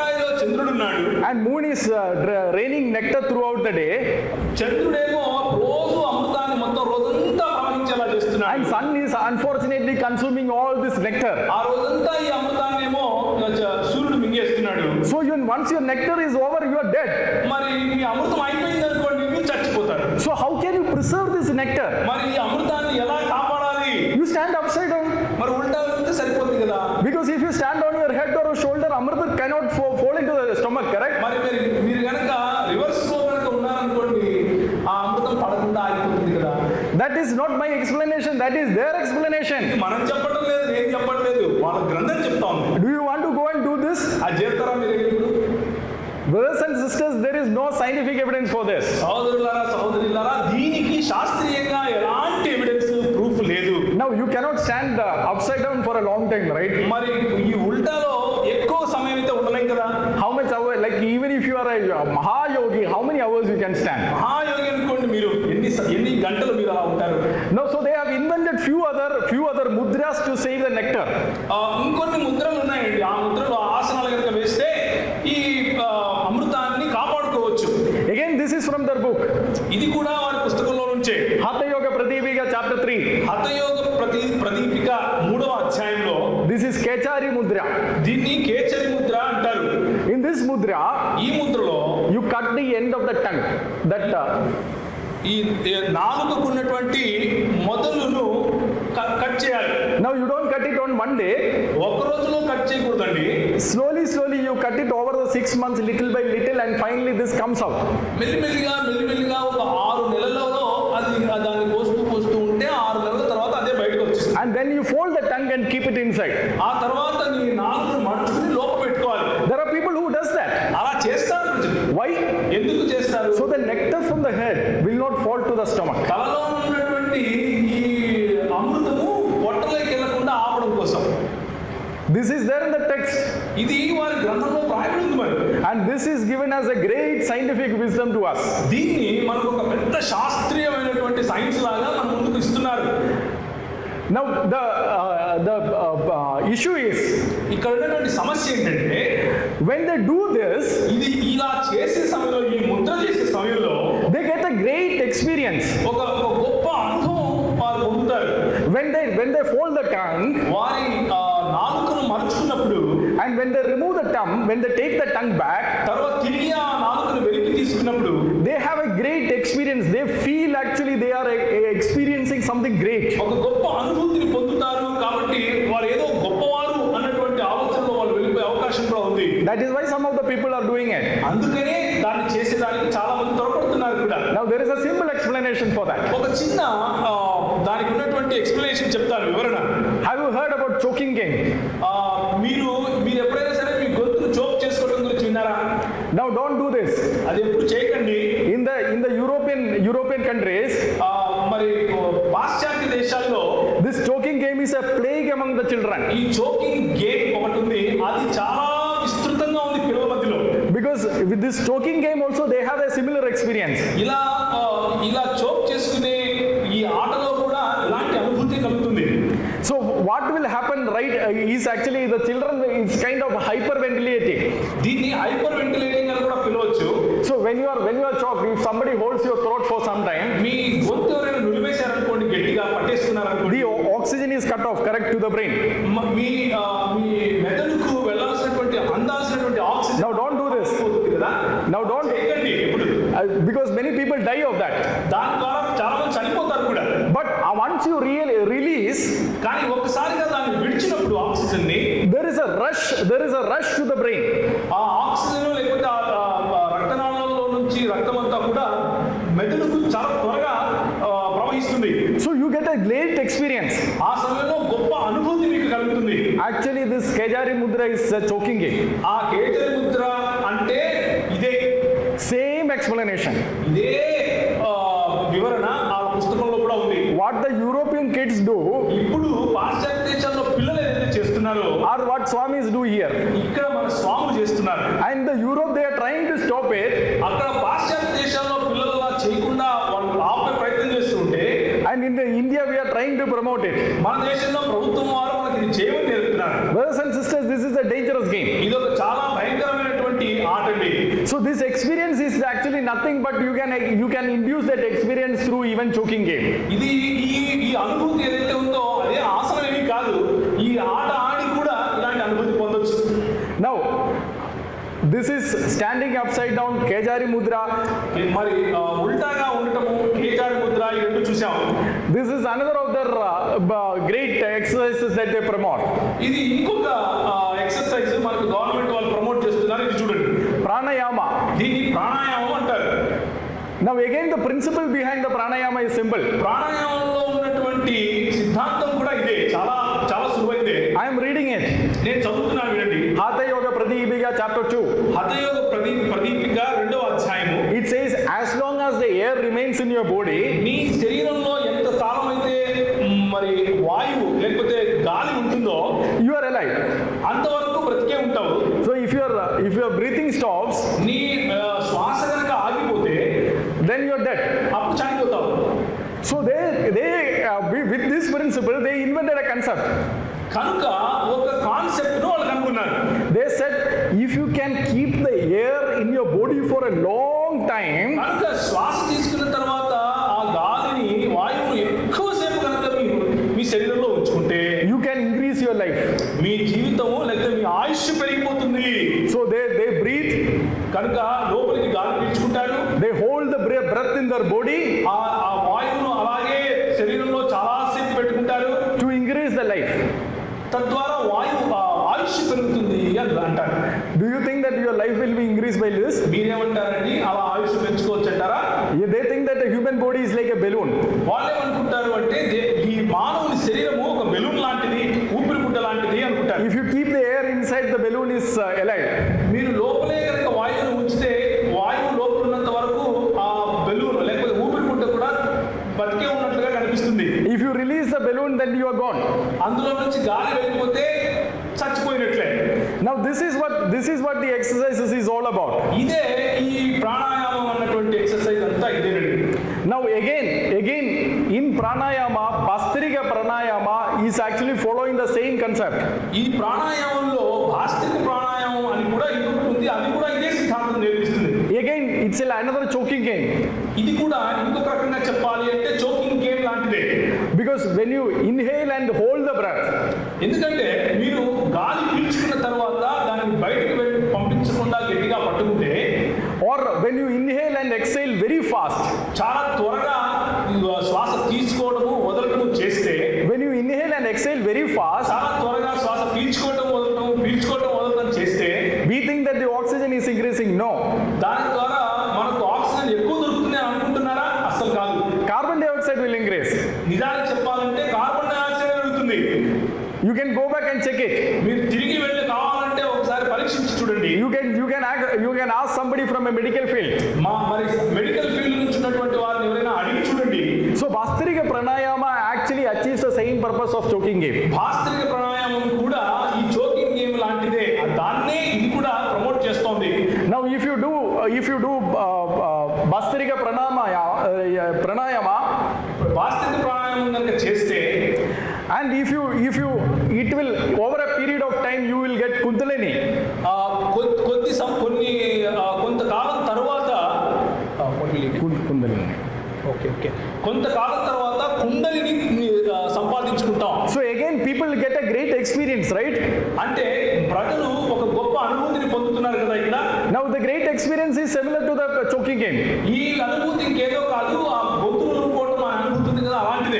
చంద్రుడు ఉన్నాడు and moon is uh, dra- raining nectar throughout the day చంద్రుడేమో రోజు అమృతాన్ని మొత్తం రోజంతా ప్రవహించేలా చేస్తున్నాడు and sun is unfortunately consuming all this nectar ఆ రోజంతా ఈ అమృతాన్ని ఏమో సూర్యుడు మింగేస్తున్నాడు so you, once your nectar is over you are dead మరి మీ అమృతం అయిపోయింది అనుకోండి మీరు చచ్చిపోతారు so how can you preserve this nectar మరి ఈ అమృతాన్ని ఎలా కాపాడాలి you stand upside down మరి ఉల్టా వెళ్తే సరిపోతుంది కదా because if you stand on your head or shoulder amrita cannot fo- fall into the stomach correct మరి మీరు మీరు కనుక రివర్స్ లో కనుక ఉన్నారనుకోండి ఆ అమృతం పడకుండా ఆగిపోతుంది కదా that is not my explanation that is their explanation ఇది మనం చెప్పడం లేదు నేను చెప్పట్లేదు వాళ్ళ గ్రంథం చెప్తా ఉంది do you want to go and do this ఆ చేస్తారా మీరు ఇప్పుడు brothers and sisters there is no scientific evidence for this సహోదరులారా సహోదరులారా దీనికి శాస్త్రీయంగా ఎలాంటి ఎవిడెన్స్ ప్రూఫ్ లేదు now you cannot stand uh, upside down for a long time right మరి ఈ ఉల్టాలో ఎక్కువ సమయం అయితే ఉండలేం కదా how much hour like even if you are a uh, mahayogi how many hours you can stand మహాయోగి అనుకోండి మీరు ఎన్ని స- ఎన్ని గంటలు మీరు అలా ఉంటారు no so they have invented few other few other mudras to save the nectar ఆ, ఇంకొన్ని ముద్రలు ఉన్నాయండి ఆ ముద్రలు ఆ ఆసనాలు కనుక వేస్తే ఈ ఆ, అమృతాన్ని కాపాడుకోవచ్చు again this is from their book ఇది కూడా వారి పుస్తకంలో నుంచే hatha yoga pradipika chapter 3 హతయోగ ప్రతి ప్రదీపిక మూడవ అధ్యాయంలో this is kechari mudra దీన్ని కేచరి ముద్ర అంటారు in this mudra ఈ ముద్రలో you cut the end of the tongue that uh, ఈ నాలుకకు ఉన్నటువంటి మొదలును క- కట్ చేయాలి now you don't cut it on one day ఒక్క రోజులో కట్ చేయకూడదండి slowly slowly you cut it over the 6 months little by little and finally this comes out మెల్లిమెల్లిగా మెల్లిమెల్లిగా ఒక ఆరు నెలలలో అది ఆ దాన్ని పోస్తూ పోస్తూ ఉంటే ఆరు నెలల తర్వాత అదే బయటకు వచ్చేస్తుంది and then you fold the tongue and keep it inside ఆ తర్వాత నీ నాలుగును మడుచుకుని లోపల పెట్టుకోవాలి there are people who does that అలా చేస్తారు ప్రజలు why ఎందుకు చేస్తారు so the nectar from the head will not fall to the stomach తలలో ఉన్నటువంటి ఈ అమృతము పొట్టలోకి వెళ్లకుండా ఆపడం కోసం this is there in the text ఇది వారి గ్రంథంలో రాయబడి ఉంది మరి and this is given as a great scientific wisdom to us దీన్ని మనకు ఒక పెద్ద శాస్త్రీయమైనటువంటి సైన్స్ లాగా మన ముందుకు ఇస్తున్నారు now the uh, the uh, uh, issue is ఇక్కడ ఉన్నటువంటి సమస్య ఏంటంటే when they do this ఇది ఇలా చేసే సమయంలో ఈ ముద్ర చేసే సమయంలో they get a great experience ఒక ఒక గొప్ప అనుభవం వారు పొందుతారు when they when they fold the tongue వారి ఆ, నాలుకను మరుచుకున్నప్పుడు and when they remove the tongue when they take the tongue back తర్వాత తిరిగి ఆ నాలుకను వెలికి తీసుకున్నప్పుడు they have a great experience they feel actually they are uh, experiencing something great ఒక గొప్ప అనుభూతిని పొందుతారు కాబట్టి వారు ఏదో గొప్పవారు అన్నటువంటి ఆలోచనలో వాళ్ళు వెళ్ళిపోయే అవకాశం కూడా ఉంది that is why some of the people are doing it అందుకనే దాన్ని చేసేదానికి చాలా మంది త్వరపడుతున్నారు కూడా now there is a simple explanation for that ఒక చిన్న ఆ, దానికి ఉన్నటువంటి ఎక్స్ప్లెనేషన్ చెప్తాను వివరణ have you heard about choking game ఆ, మీరు మీరు ఎప్పుడైనా సరే మీ గొంతును చోక్ చేసుకోవడం గురించి విన్నారా now don't do this అది ఎప్పుడు చేయకండి in the in the european european countries ఆ, మరి ఓ, పాశ్చాత్య దేశాల్లో this choking game is a plague among the children ఈ చోకింగ్ గేమ్ ఒకటి ఉంది అది చాలా విస్తృతంగా ఉంది పిల్లల మధ్యలో because with this choking game also they have a similar experience ఇలా ఆ, ఇలా చోక్ చేసుకునే ఈ ఆటలో కూడా ఇలాంటి అనుభూతి కలుగుతుంది so what will happen right uh, is actually the children is kind of hyperventilating దీన్ని హైపర్ వెంటిలేటింగ్ అని కూడా పిలవచ్చు so when you are when you are choked if somebody holds your throat for some time మీ గొంతు ఎవరైనా నులివేశారనుకోండి గట్టిగా పట్టేసుకున్నారనుకోండి the o- oxygen is cut off correct to the brain మ- మీ ఆ, మీ మెదడుకు వెళ్ళాల్సినటువంటి అందాల్సినటువంటి oxygen now don't do this పోతుంది కదా now don't చేయకండి ఇప్పుడు uh, because many people die of that దాని ద్వారా చాలా మంది చనిపోతారు కూడా but uh, once you really release కానీ ఒక్కసారిగా దాన్ని విడిచినప్పుడు ఆక్సిజన్ ని there is a rush there is a rush to the brain ఆ ఆక్సిజన్ లేకపోతే ఆ- ఆ- ఆ రక్తనాళాల్లో నుంచి రక్తం అంతా కూడా మెదడుకు చాలా త్వరగా ఆ, ప్రవహిస్తుంది so you get a great experience ఆ సమయంలో గొప్ప అనుభూతి మీకు కలుగుతుంది actually this kejari mudra is a choking game ఆ కేచరి ముద్ర అంటే ఇదే same explanation ఇదే ఆ, వివరణ ఆ పుస్తకంలో కూడా ఉంది what the european kids do ఇప్పుడు పాశ్చాత్య దేశాల్లో పిల్లలు ఏదైతే చేస్తున్నారో or what swamis do here ఇక్కడ మన స్వాములు చేస్తున్నారు and the europe they are trying to stop it అక్కడ పాశ్చాత్య దేశాల్లో పిల్లలు అలా చేయకుండా వాళ్ళు ఆపే ప్రయత్నం చేస్తుంటే and in the india we are trying to promote it మన దేశంలో ప్రభుత్వం వారు మనకి ఇది చేయమని నేర్పుతున్నారు brothers and sisters this is a dangerous game ఇది ఒక చాలా భయంకరమైనటువంటి nothing but you can you can induce that experience through even choking game. ఇది ఈ ఈ అనుభూతి ఏదైతే ఉందో అదే ఆసనం ఏమీ కాదు ఈ ఆట ఆడి కూడా ఇలాంటి అనుభూతి పొందొచ్చు Now, this is standing upside down Kejari Mudra. మరి ఆ, ఉల్టాగా ఉండటము కేచారి ముద్ర ఈ రెండు చూసాం This is another of their uh, b- great exercises that they promote. ఇది ఇంకొక ఎక్సర్సైజ్ మనకు గవర్నమెంట్ వాళ్ళు ప్రమోట్ చేస్తున్నారు ఇది చూడండి Pranayama. దీన్ని ప్రాణాయామం అంటారు Now, again, the principle behind the pranayama is simple. ప్రాణాయామంలో ఉన్నటువంటి సిద్ధాంతం కూడా ఇదే చాలా చాలా సులువైందే I am reading it. నేను చదువుతున్నాను వినండి Hatha Yoga Pradipika, chapter 2. హతయోగ ప్రదీ Pradeepika రెండవ అధ్యాయము It says, as long as the air remains in your body, నీ శరీరంలో ఎంత కాలం అయితే మ్, మరి వాయువు లేకపోతే గాలి ఉంటుందో you are alive. అంతవరకు బ్రతికే ఉంటావు So, if your if your breathing stops, నీ ఆ, శ్వాస కనుక ఆగిపోతే then you're dead. అప్పుడు చనిపోతావు So, they they uh, with with this principle, they invented a concept. కనుక ఒక కాన్సెప్ట్ ను వాళ్ళు కనుక్కున్నారు They said, if you can keep the air in your body for a long time, కనుక శ్వాస తీసుకున్న తర్వాత ఆ గాలిని వాయువును ఎక్కువసేపు కనుక మీ మీ శరీరంలో ఉంచుకుంటే you can increase your life. మీ జీవితము లేకపోతే మీ ఆయుష్ పెరిగిపోతుంది So they, they breathe, కనుక లోపలికి గాలి పీల్చుకుంటారు they hold the bre- breath in their body ఆ ఆ వాయువును అలాగే శరీరంలో చాలాసేపు పెట్టుకుంటారు to increase the life. తద్వారా వాయువు ఆ ఆయుష్ పెరుగుతుంది అని అంటారు Do you think that your life will be increased by this? మీరేమంటారండి అలా ఆయుష్ పెంచుకోవచ్చు అంటారా Yeah, They think that the human body is like a balloon. వాళ్ళు ఏమనుకుంటారు అంటే దే- ఈ మానవుని శరీరము ఒక బెలూన్ లాంటిది ఊపిరిగుడ్డ లాంటిది అనుకుంటారు If you keep the air inside, the balloon is uh, alive. మీరు లోపలే కనుక వాయువును ఉంచితే వాయువు లోపల ఉన్నంత వరకు ఆ బెలూన్ లేకపోతే ఊపిరిగుడ్డ కూడా బతికే ఉన్నట్లుగా కనిపిస్తుంది If you release the balloon, then you are gone. అందులో నుంచి గాలి వెళ్ళిపోతే చచ్చిపోయినట్లే Now this is what this is what the exercises is all about. ఇదే ఈ ప్రాణాయామం అన్నటువంటి ఎక్సర్సైజ్ అంతా ఇదేనండి Now again, again in pranayama, Bastrika pranayama is actually following the same concept. ఈ ప్రాణాయామంలో భాస్తిక ప్రాణాయామం అని కూడా ఇంకొకటి ఉంది అది కూడా ఇదే సిద్ధాంతం నేర్పిస్తుంది Again, it's a- another choking game ఇది కూడా ఇంకొక రకంగా చెప్పాలి అంటే చోకింగ్ గేమ్ లాంటిదే because when you inhale and hold the breath, ఎందుకంటే మీరు గాలి పీల్చుకున్న తర్వాత దాన్ని బయటికి వెళ్ళి పంపించకుండా గట్టిగా పట్టుకుంటే or when you inhale and exhale very fast, చాలా త్వరగా ఈ శ్వాస తీసుకోవడము వదలటము చేస్తే when you inhale and exhale very fast, చాలా త్వరగా శ్వాస పీల్చుకోవటం వదలటం పీల్చుకోవటం వదలటం చేస్తే we think that the oxygen is increasing. No, దాని ద్వారా మనకు ఆక్సిజన్ ఎక్కువ దొరుకుతుంది అని అనుకుంటున్నారా అస్సలు కాదు carbon dioxide will increase. నిజానికి చెప్పాలంటే కార్బన్ డైఆక్సైడ్ పెరుగుతుంది You can go back and check it. మీరు తిరిగి వెళ్ళి కావాలంటే ఒకసారి పరీక్షించి చూడండి You can you can act, you can ask somebody from a medical field. మా మరి మెడికల్ ఫీల్డ్ నుంచి ఉన్నటువంటి వారిని ఎవరైనా అడిగి చూడండి So Bastrika pranayama actually achieves the same purpose of choking game. భాస్త్రిక ప్రాణాయామం కూడా ఈ చోకింగ్ గేమ్ లాంటిదే దాన్నే ఇది కూడా ప్రమోట్ చేస్తోంది Now, if you do, uh, if you do uh, uh, Bastrika pranamaya, uh, pranayama, భాస్త్రిక ప్రాణాయామం కనుక చేస్తే and if you, if you, it will over a period of time you will get kundalini. ఆ, కొ- కొద్ది సం- కొన్ని ఆ, కొంతకాలం తర్వాత ఆ, what will you get? Kund- Kundalini. Okay okay కొంతకాలం తర్వాత కుండలిని ఆ, సంపాదించుకుంటాం So again, people get a great experience, right? అంటే ప్రజలు ఒక గొప్ప అనుభూతిని పొందుతున్నారు కదా ఇక్కడ Now the great experience is similar to the choking game. ఈ అనుభూతి ఇంకేదో కాదు ఆ గొంతులు నూరుకోవడం ఆ అనుభూతి ఉంది కదా అలాంటిదే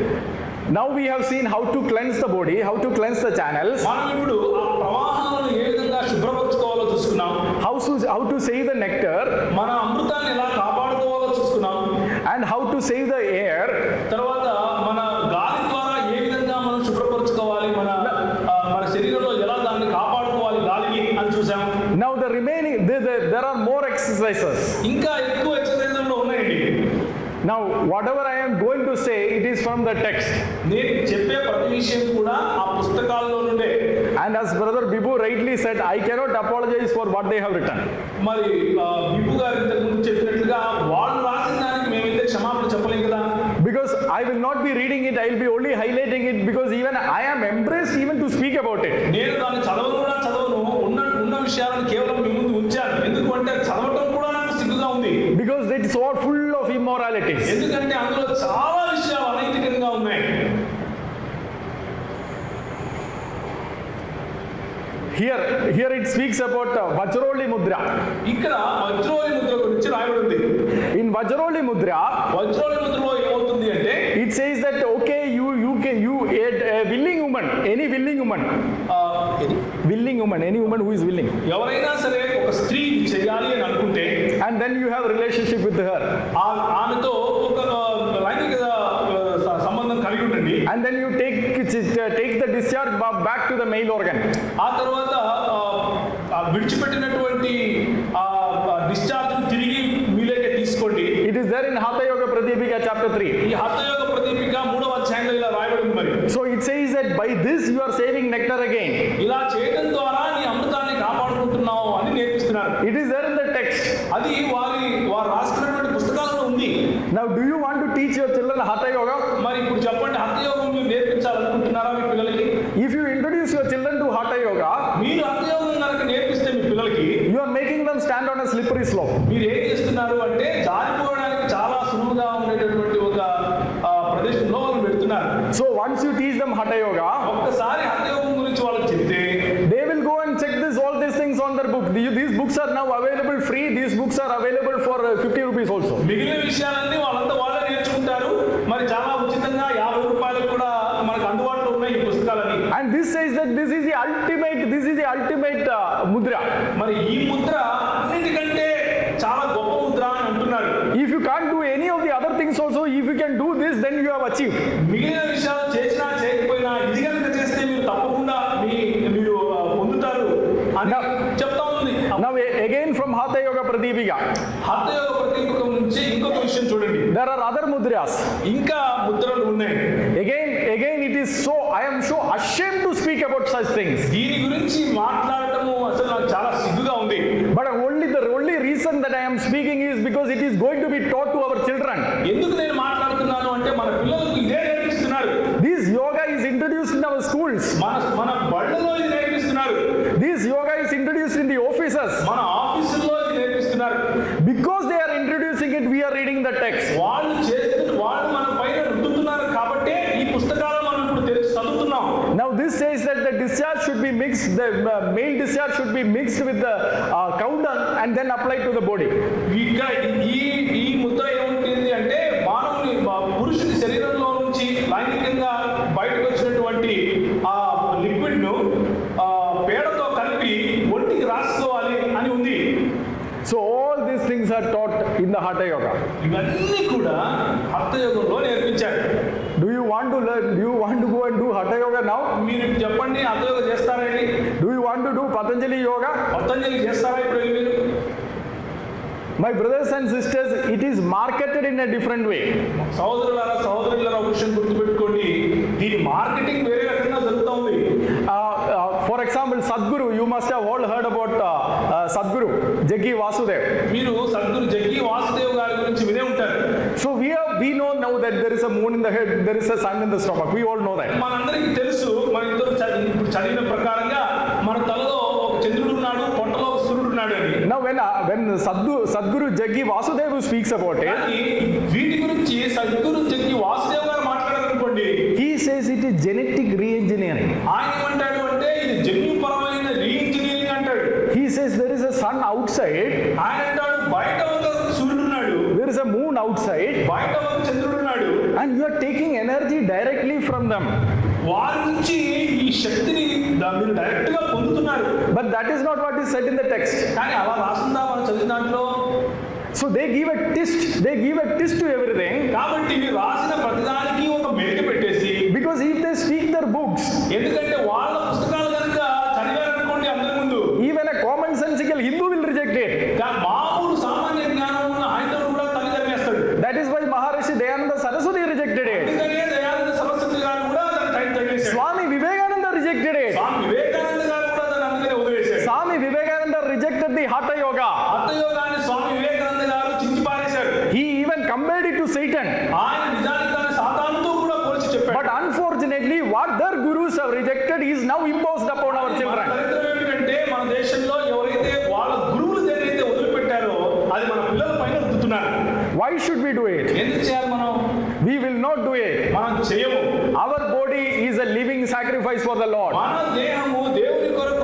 Now we have seen how to cleanse the body, how to cleanse the channels, మనం ఇప్పుడు ఆ ప్రవాహాలను ఏ విధంగా శుభ్రపరచుకోవాలో చూసుకున్నాం how to, how to save the nectar, మన అమృతాన్ని ఎలా కాపాడుకోవాలో చూసుకున్నాం and how to save the air. తర్వాత మన గాలి ద్వారా ఏ విధంగా మనం శుభ్రపరచుకోవాలి మన ఆ, మన శరీరంలో ఎలా దాన్ని కాపాడుకోవాలి గాలిని అని చూసాం Now the remaining, there, there, there are more exercises. ఇంకా ఎక్కువ ఎక్సర్సైజ్లో ఉన్నాయండి Now whatever I am going to say, it is from the text. నేను చెప్పే ప్రతి విషయం కూడా ఆ పుస్తకాల్లో నుండే And as Brother Bibu rightly said, I cannot apologize for what they have written. మరి ఆ, బిబ్బు గారు ఇంతకు ముందు చెప్పినట్లుగా వాళ్ళు రాసిన దానికి మేమైతే క్షమాపణ చెప్పలేం కదా Because I will not be reading it, I will be only highlighting it because even I am embraced even to speak about it. నేను దాన్ని చదవను కూడా చదవను ఉన్న ఉన్న విషయాలను కేవలం మీ ముందు ఉంచాను ఎందుకు అంటే చదవటం కూడా నాకు సిగ్గుగా ఉంది Here, here it speaks about uh, Vajroli Mudra. ఇక్కడ వజ్రోలి ముద్ర గురించి రాయబడి ఉంది In Vajroli Mudra, వజ్రోలి ముద్రలో ఏమవుతుంది అంటే it says that okay, you you can you a, a willing woman, any willing woman, ఆ, ఇది. willing woman, any woman who is willing, ఎవరైనా సరే ఒక స్త్రీ ఇది చేయాలి అని అనుకుంటే and then you have relationship with her, ఆ- ఆమెతో ఒక ఆ, లైంగిక ఆ, స- సంబంధం కలిగి ఉండండి and then you take take the discharge ba- back to the male organ. ఆ తర్వాత ఆ, ఆ విడిచిపెట్టినటువంటి డిశ్చార్జ్ తిరిగి మీలోకి తీసుకోండి It is there in Hatha Yoga Pradipika chapter 3. ఈ హస్తయోగ ప్రదీపిక మూడవ అధ్యాయంలో ఇలా రాయబడి ఉంది మరి So it says that by this you are saving nectar again. ఇలా చేయడం ద్వారా నీ అమృతాన్ని కాపాడుకుంటున్నావు అని నేర్పిస్తున్నారు It is there in the text. అది వారి వారు రాసుకున్నటువంటి పుస్తకాలలో ఉంది Now, do you want to teach your children Hatha Yoga? మరి ఇప్పుడు చెప్పండి హస్తయోగం మీరు నేర్పించాలనుకుంటున్నారా మీ పిల్లలకి If you introduce your children to Hatha Yoga, మీరు హస్తయోగం కనుక నేర్పిస్తే మీ పిల్లలకి you are making them stand on a slippery slope. మీరు ఏం చేస్తున్నారు అంటే జారిపోవడానికి చాలా సులువుగా ఉండేటటువంటి ఒక ఆ, ప్రదేశంలో వాళ్ళు పెడుతున్నారు So, once you teach them Hatha Yoga, ఒక్కసారి హస్తయోగం గురించి వాళ్ళకి చెప్తే they will go and check this all these things on their book. The- These books are now available free. These books are available for uh, 50 rupees also. మిగిలిన విషయాలన్నీ వాళ్ళంతా వాళ్ళే నేర్చుకుంటారు మరి చాలా ఉచితంగా యాభై రూపాయలకు కూడా మనకు అందుబాటులో ఉన్నాయి ఈ పుస్తకాలని And this says that this is the ultimate, this is the ultimate uh, mudra. మరి ఈ ముద్ర అన్నిటికంటే చాలా గొప్ప ముద్ర అని అంటున్నారు If you can't do any of the other things also, if you can do this, then you have achieved. మిగిలిన విషయాలు చేసినా చేయకపోయినా ఇది కనుక చేస్తే మీరు తప్పకుండా మీ మీరు ఆ, పొందుతారు అని చెప్తా ఉంది Now, a- again from Hatha Yoga Pradipika, హస్తయోగ ప్రతింపకం నుంచి ఇంకొక విషయం చూడండి there are other mudras. ఇంకా ముద్రలు ఉన్నాయి Again, again, it is so, I am so ashamed to speak about such things. దీని గురించి మాట్లాడటము అసలు నాకు చాలా సిగ్గుగా ఉంది But only the only reason that I am speaking is because it is going to be taught to our children. ఎందుకు నేను మాట్లాడుతున్నాను అంటే మన పిల్లలకు ఇదే నేర్పిస్తున్నారు This yoga is introduced in our schools. మన మన బళ్ళలో ఇది నేర్పిస్తున్నారు This yoga is introduced in the offices. మన ఆఫీసుల్లో ఇది నేర్పిస్తున్నారు Because they are introducing it, we are reading the text. వాళ్ళు చేస్తు వాళ్ళు మన పైన రుద్దుతున్నారు కాబట్టి ఈ పుస్తకాలు మనం ఇప్పుడు తెలిసి చదువుతున్నాం Now, this says that the discharge should be mixed, the uh, male discharge should be mixed with the uh, cow dung and then applied to the body. ఇక్కడ ఈ ఈ ముద్ర ఏముంటుంది అంటే మానవుని మా పురుషుని శరీరంలో నుంచి లైంగికంగా బయటకు వచ్చినటువంటి ఆ లిక్విడ్ ను ఆ, పేడతో కలిపి ఒంటికి రాసుకోవాలి అని ఉంది So, all these things are taught in the Hatha Yoga. ఇవన్నీ కూడా హస్తయోగంలో నేర్పించారు Do you want to learn? Do you want to go and do Hatha Yoga now? మీరు చెప్పండి హస్తయోగం చేస్తారండి Do you want to do Patanjali Yoga? Patanjali చేస్తారా ఇప్పుడు వెళ్ళి మీరు My brothers and sisters, it is marketed in a different way. సహోదరులారా సహోదరులారా ఒక విషయం గుర్తుపెట్టుకోండి దీని మార్కెటింగ్ వేరే రకంగా జరుగుతూ ఉంది Uh, uh, for example, Sadhguru, you must have all heard about uh, uh, Sadhguru, Jaggi Vasudev. మీరు సద్గురు జగ్గి వాసుదేవ్ గారి గురించి వినే ఉంటారు So we have, we know now that there is a moon in the head, there is a sun in the stomach. We all know that. మనందరికీ తెలుసు మన ఇద్దరు చదివి- ఇప్పుడు చదివిన ప్రకారంగా మన తలలో ఒక చంద్రుడు ఉన్నాడు పొట్టలో ఒక సూర్యుడు ఉన్నాడు అని Now when uh, when Sadhu, Sadhguru Jaggi Vasudev speaks about it, కానీ వీటి గురించి సద్గురు జగ్గి వాసుదేవ్ గారు మాట్లాడారనుకోండి he says it is genetic re-engineering. ఆయన ఏమంటాడు అంటే ఇది జన్యుపరమైన రీఇంజనీరింగ్ అంటాడు He says there is a sun outside, ఆయన అంటాడు బయట ఒక సూర్యుడు ఉన్నాడు there is a moon outside, బయట ఒక చంద్రుడు ఉన్నాడు and you are taking energy directly from them. వారి నుంచి ఈ శక్తిని దా- మీరు డైరెక్ట్ గా పొందుతున్నారు But that is not what is said in the text. కానీ అలా రాసిందా మనం చదివిన దాంట్లో So they give a twist, they give a twist to everything కాబట్టి మీరు రాసిన ప్రతిదానికి ఒక మెలిక పెట్టేసి because if they speak their books, ఎందుకంటే వాళ్ళ పుస్తకాలు కనుక చదివారనుకోండి అందరి ముందు even a common sensical Hindu will reject it. కా- మామూలు సామాన్య జ్ఞానం ఉన్న హైందవుడు కూడా తల్లి తరిమేస్తాడు That is why Maharishi Dayananda Saraswati rejected it. అందుకనే దయానంద సరస్వతి గారు కూడా దాన్ని టైం తగిలేశాడు Swami Vivekananda rejected it. Swami Vivekananda గారు కూడా దాన్ని అందుకనే వదిలేశాడు Swami Vivekananda rejected the Hatha Yoga. అర్థయోగాన్ని స్వామి వివేకానంద గారు చించి పారేశాడు He even compared it to Satan. ఆయన నిజానికి దాన్ని సాతానుతో కూడా పోల్చి చెప్పాడు But unfortunately, what their gurus have rejected is now imposed upon our మన children. దరిద్రం ఏమిటంటే మన దేశంలో ఎవరైతే వాళ్ళ గురువులు ఏదైతే వదిలిపెట్టారో అది మన పిల్లల పైన రుద్దుతున్నారు Why should we do it? ఎందుకు చేయాలి మనం We will not do it. మనం చేయము Our body is a living sacrifice for the Lord. మన దేహము దేవుని కొరకు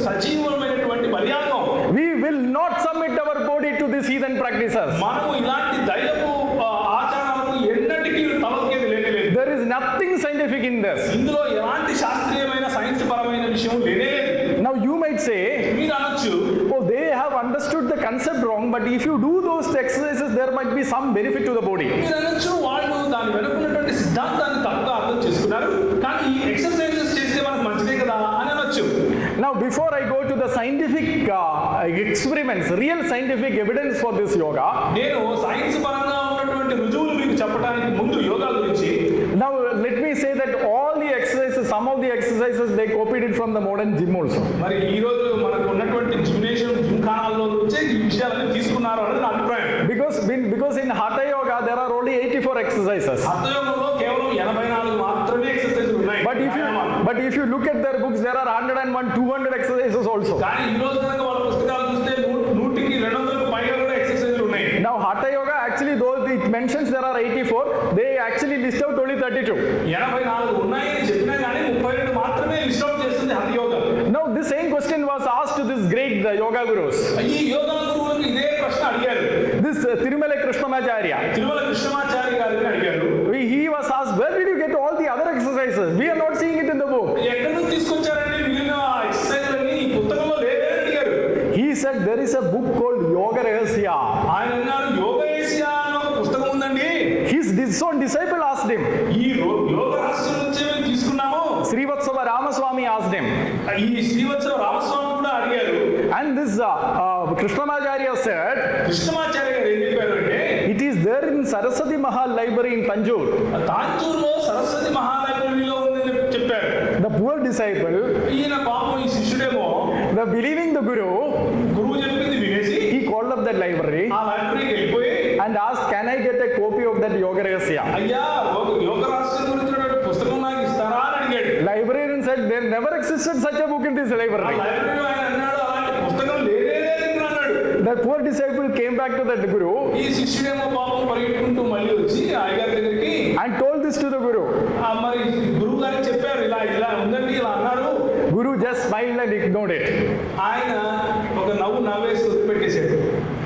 సజీవమైనటువంటి బలియాగం We will not submit our body to these heathen practices. మనము ఇలాంటి దైవపు ఆ, ఆచారాలకు ఎన్నటికీ తలకేది లేనేలేదు There is nothing scientific in this. ఇందులో ఎలాంటి శాస్త్రీయమైన సైన్స్ పరమైన విషయం లేనే లేదు Now you might say, మీరు అనొచ్చు oh, they have understood the concept wrong, but if you do those exercises, there might be some benefit to the body. మీరు అనొచ్చు వాళ్ళు దాని వెనుకున్నటువంటి సిద్ధాంతాన్ని తప్పుగా అర్థం చేసుకున్నారు కానీ ఈ ఎక్సర్సైజెస్ చేస్తే మనకు మంచిదే కదా అని అనొచ్చు Now, before I go to the scientific uh, experiments, real scientific evidence for this yoga, నేను సైన్స్ పరంగా ఉన్నటువంటి రుజువులు మీకు చెప్పడానికి ముందు యోగా గురించి now let me say that all the exercises, some of the exercises, they copied it from the modern gym also. మరి ఈ రోజు మనకు ఉన్నటువంటి జిమ్నేషియం జిమ్ఖానాల్లో నుంచే ఈ విషయాలన్నీ తీసుకున్నారు అనేది నా అభిప్రాయం Because, in- because in Hatha Yoga, there are only 84 exercises. అర్థయోగంలో కేవలం ఎనభై నాలుగు మాత్రమే ఎక్సర్సైజ్ ఉన్నాయి But if you వ్యాయామాలు. but if you look at their books, there are 101, 200 exercises also. కానీ ఈ రోజు కనుక వాళ్ళ పుస్తకాలు చూస్తే నూ- నూటికి రెండు వందలకు పైగా కూడా ఎక్సర్సైజ్లు ఉన్నాయి Now Hatha Yoga actually though it mentions there are 84, they actually list out only 32. ఎనభై నాలుగు ఉన్నాయని చెప్పినా కానీ ముప్పై రెండు మాత్రమే లిస్ట్ అవుట్ చేస్తుంది hatha yoga Now this same question was asked to this great the yoga gurus. ఈ యోగా గురువులకు ఇదే ప్రశ్న అడిగారు This uh, Tirumala Krishnamacharya. Tirumala Krishnamachari గారిని అడిగారు He was asked, where did you get all the other exercises? We are not seeing it in the book. ఎక్కడి నుంచి తీసుకొచ్చారండి మిగిలిన ఎక్సర్సైజ్ అన్ని ఈ పుస్తకంలో లేదే అని అడిగారు He said there is a book called Yoga Rahasya. ఆయన అన్నారు యోగ ఏసియా అని ఒక పుస్తకం ఉందండి His dis- own disciple asked him. ఈ రో- యోగ రాష్ట్రం నుంచే మేము తీసుకున్నాము Srivatsava Ramaswamy asked him. ఈ శ్రీవత్సవ రామస్వామి కూడా అడిగారు And this uh, uh, Krishnamacharya said, Krishnamacharya గారు ఏం చెప్పారు అంటే it is there in Saraswati Mahal Library in Tanjore. తాంచూరులో Saraswati మహాలైబ్రరీలో ఉందని చెప్పారు The poor disciple, ఈయన పాపం ఈ శిష్యుడేమో the believing the Guru, గురువు చెప్పింది వినేసి he called up that library ఆ లైబ్రరీకి వెళ్ళిపోయి and asked, can I get a copy of that Yoga Rahasya? అయ్యా ఒక యోగ రాష్ట్రం గురించినటువంటి పుస్తకం నాకు ఇస్తారా అని అడిగాడు Librarian said, there never existed such a book in this ఆ library. లైబ్రరీలో ఆయన అన్నాడు అలాంటి పుస్తకం లేదే లేదు ఇక్కడ" అన్నాడు The poor disciple came back to that Guru ఈ శిష్యుడేమో పాపం పరిగెట్టుకుంటూ మళ్ళీ వచ్చి అయ్యగారి దగ్గరికి and told this to the Guru. ఆ మరి గురువు గారికి చెప్పారు ఇలా ఇలా ఉందండి ఇలా అన్నారు Guru just smiled and ignored it. ఆయన ఒక నవ్వు నవ్వేసి వదిలిపెట్టేశాడు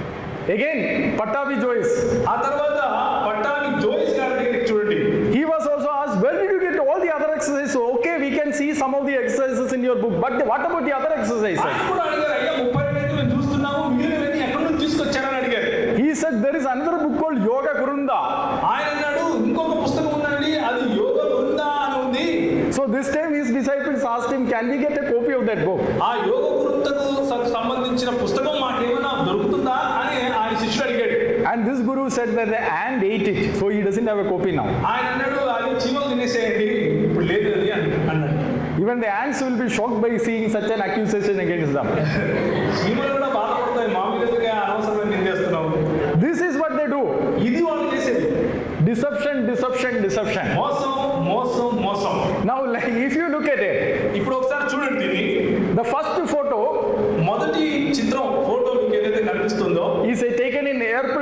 Again, Pattabi Joyce. ఆ తర్వాత పట్టాభి జోయిస్ గారి దగ్గరికి చూడండి He was also asked, where did you get all the other exercises? So, okay, we can see some of the exercises in your book, but what about the other exercises? ఆయన కూడా అడిగారు అయ్యా ముప్పై రెండు మేము చూస్తున్నాము మిగిలినవన్నీ ఎక్కడి నుంచి తీసుకొచ్చారని అడిగారు He said there is another book called Yoga Kurunda. ఆయన అన్నాడు ఇంకొక పుస్తకం ఉందండి అది యోగ బృందా అని ఉంది So this time his disciples asked him, can we get a copy of that book? ఆ యోగ బృందకు స- సంబంధించిన పుస్తకం మాకేమైనా దొరుకుతుందా అని ఆయన శిష్యుడు అడిగాడు And this guru said that the ant ate it, so he doesn't have a copy now. ఆయన అన్నాడు అది చీమలు తినేసేయండి ఇప్పుడు లేదు అది అని అన్నాడు Even the ants will be shocked by seeing such an accusation against them. చీమలు కూడా బాధపడతాయి మా మీదగా అనవసరమైన నిందేస్తున్నావు This is what they do. ఇది వాళ్ళు చేసేది Deception, deception, deception. మోసం మోసం మోసం Now, like, if you look at it, ఇప్పుడు ఒకసారి చూడండి దీన్ని the first photo మొదటి చిత్రం ఫోటో మీకు ఏదైతే కనిపిస్తుందో is uh, taken in April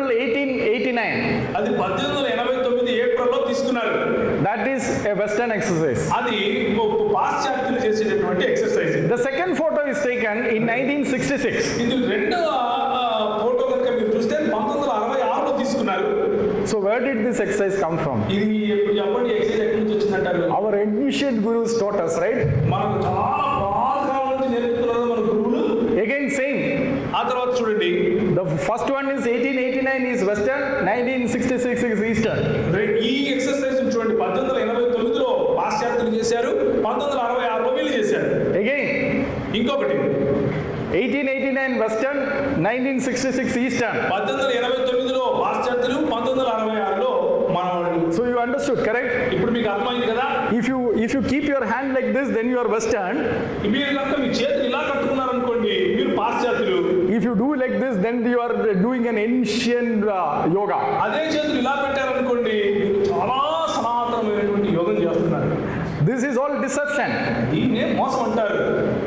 1889. అది పద్దెనిమిది వందల ఎనభై తొమ్మిది ఏప్రిల్లో తీసుకున్నారు That is a Western exercise. అది ఒక పాశ్చాత్యులు చేసేటటువంటి exercise The second photo is taken in 1966. ఇది రెండవ ఆ, ఫోటో కనుక మీరు చూస్తే పంతొమ్మిది వందల అరవై ఆరులో తీసుకున్నారు So, where did this exercise come from? ఇది ఎప్పటి ఎక్సైజ్ ఎక్కడి నుంచి వచ్చిందంటారు Our ancient gurus taught us, right? మనకు చాలా పాతకాలం నుంచి నేర్పుతున్నారు మన గురువులు Again, same. ఆ తర్వాత చూడండి The first one is 1889 is Western, 1966 is Eastern. రె- ఈ ఎక్సర్సైజ్ చూడండి పద్దెనిమిది వందల ఎనభై తొమ్మిదిలో పాశ్చాత్యులు చేశారు పంతొమ్మిది వందల అరవై ఆరులో వీళ్ళు చేశారు Again, ఇంకొకటి 1889 Western, 1966 Eastern. పద్దెనిమిది వందల ఎనభై తొమ్మిదిలో పాశ్చాత్యులు పంతొమ్మిది వందల అరవై ఆరులో మన వాళ్ళు So you understood, correct? ఇప్పుడు మీకు అర్థమైంది కదా If you if you keep your hand like this, then you are Western. మీరు కనుక మీ చేతులు ఇలా కట్టుకున్నారనుకోండి మీరు పాశ్చాత్యులు If you do like this, then you are doing an ancient uh, yoga. అదే చేతులు ఇలా పెట్టారనుకోండి మీరు చాలా సనాతనమైనటువంటి యోగం చేస్తున్నారు This is all deception. దీన్నే మోసం అంటారు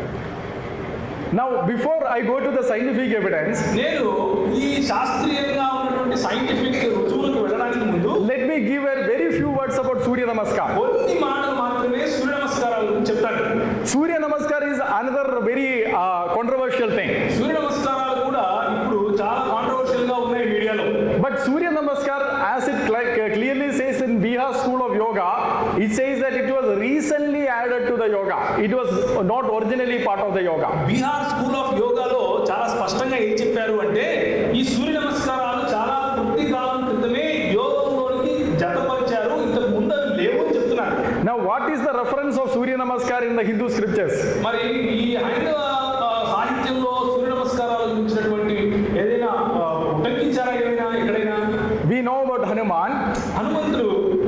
Now, before I go to the scientific evidence, నేను ఈ శాస్త్రీయంగా ఉన్నటువంటి సైంటిఫిక్ రుజువులకు వెళ్ళడానికి ముందు let me give a very few words about Surya Namaskar. కొన్ని మాటలు మాత్రమే సూర్య నమస్కారాల గురించి చెప్తాను Surya Namaskar is another very uh, controversial thing. సూర్య నమస్కారాలు కూడా ఇప్పుడు చాలా కాంట్రవర్షియల్ గా ఉన్నాయి మీడియాలో But Surya Namaskar, as it like, uh, clearly says in Bihar School of Yoga, it says that it was recently added to the yoga. It was not originally part of the yoga. Bihar school of యోగాలో చాలా స్పష్టంగా ఏం చెప్పారు అంటే ఈ సూర్య నమస్కారాలు చాలా కొద్ది కాలం క్రితమే యోగంలోనికి జతపరిచారు ఇంతకు ముందు అవి లేవు అని చెప్తున్నారు Now, what is the reference of Surya Namaskar in the Hindu scriptures? మరి ఈ హైందవ ఆ, సాహిత్యంలో సూర్య నమస్కారాల గురించినటువంటి ఏదైనా ఆ, ఉటంకించారా ఏదైనా ఎక్కడైనా We know about Hanuman. హనుమంతుడు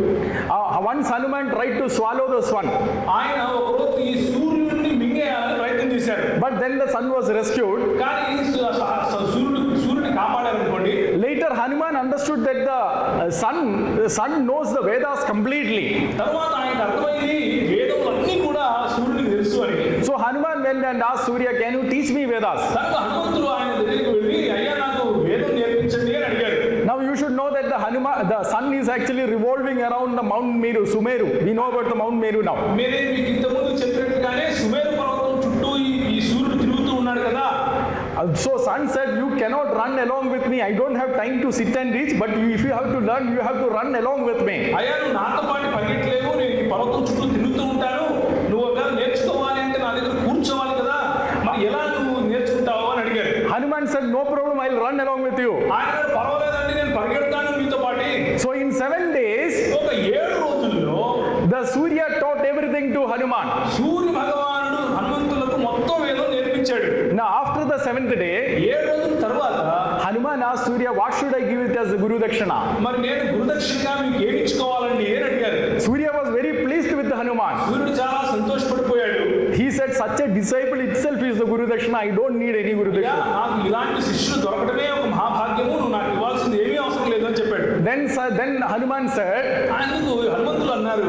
Uh, once Hanuman tried to swallow the swan, ఆయన ఒకరోజు ఈ సూర్యుడిని మింగేయాలని ప్రయత్నం చేశారు but then the sun was rescued. కానీ సూ- స- సూర్యుడు సూర్యుడిని కాపాడారనుకోండి Later, Hanuman understood that the uh, sun, the sun knows the Vedas completely. తర్వాత ఆయనకు అర్థమైంది వేదములన్నీ కూడా సూర్యుడికి తెలుసు అని So Hanuman went and asked Surya, "Can you teach me Vedas?" కనుక హనుమంతుడు ఆయన దగ్గరికి వెళ్ళి అయ్యా నాకు వేదం నేర్పించండి అని అడిగాడు Now you should know that the Hanuman, the sun is actually revolving around the Mount Meru, Sumeru. We know about the Mount Meru now. మీరే మీకు ఇంతకుముందు చెప్పినట్టుగానే సుమేరు పర్వతం చుట్టూ ఈ- ఈ సూర్యుడు తిరుగుతూ ఉన్నాడు కదా Uh, So sun said, "You cannot run along with me. I don't have time to sit and reach, but you, if you have to learn, you have to run along with me." అయ్యా నువ్వు నాతో పాటు పరిగెట్టలేవు నేను ఈ పర్వతం చుట్టూ తిరుగుతూ ఉంటాను నువ్వు ఒక నేర్చుకోవాలి అంటే నా దగ్గర కూర్చోవాలి కదా మరి ఎలా నువ్వు నేర్చుకుంటావు అని అడిగారు Hanuman said, "No problem. I'll run along with you." ఆయన అన్నాడు, పర్వాలేదండి నేను పరిగెడతాను మీతో పాటు So in seven days, ఒక ఏడు రోజుల్లో the Surya taught everything to Hanuman. సూర్య భగవానుడు హనుమంతులకు మొత్తం వేదం నేర్పించాడు Now after the seventh day, ఏడు రోజుల తర్వాత Hanuman asked Surya, "What should I give it as Guru Dakshina?" మరి నేను గురుదక్షిణగా మీకు ఏమి ఇచ్చుకోవాలండి అని అడిగారు Surya was very pleased with Hanuman. సూర్యుడు చాలా సంతోషపడిపోయాడు He said, "Such a disciple itself is the Guru Dakshina. I don't need any Guru అయ్యా, Dakshina." నాకు ఇలాంటి శిష్యుడు దొరకడమే ఒక మహాభాగ్యము నువ్వు నాకు ఇవ్వాల్సింది ఏమీ అవసరం లేదు అని చెప్పాడు Then, sir- then Hanuman said, ఆయనకు హనుమంతులు అన్నారు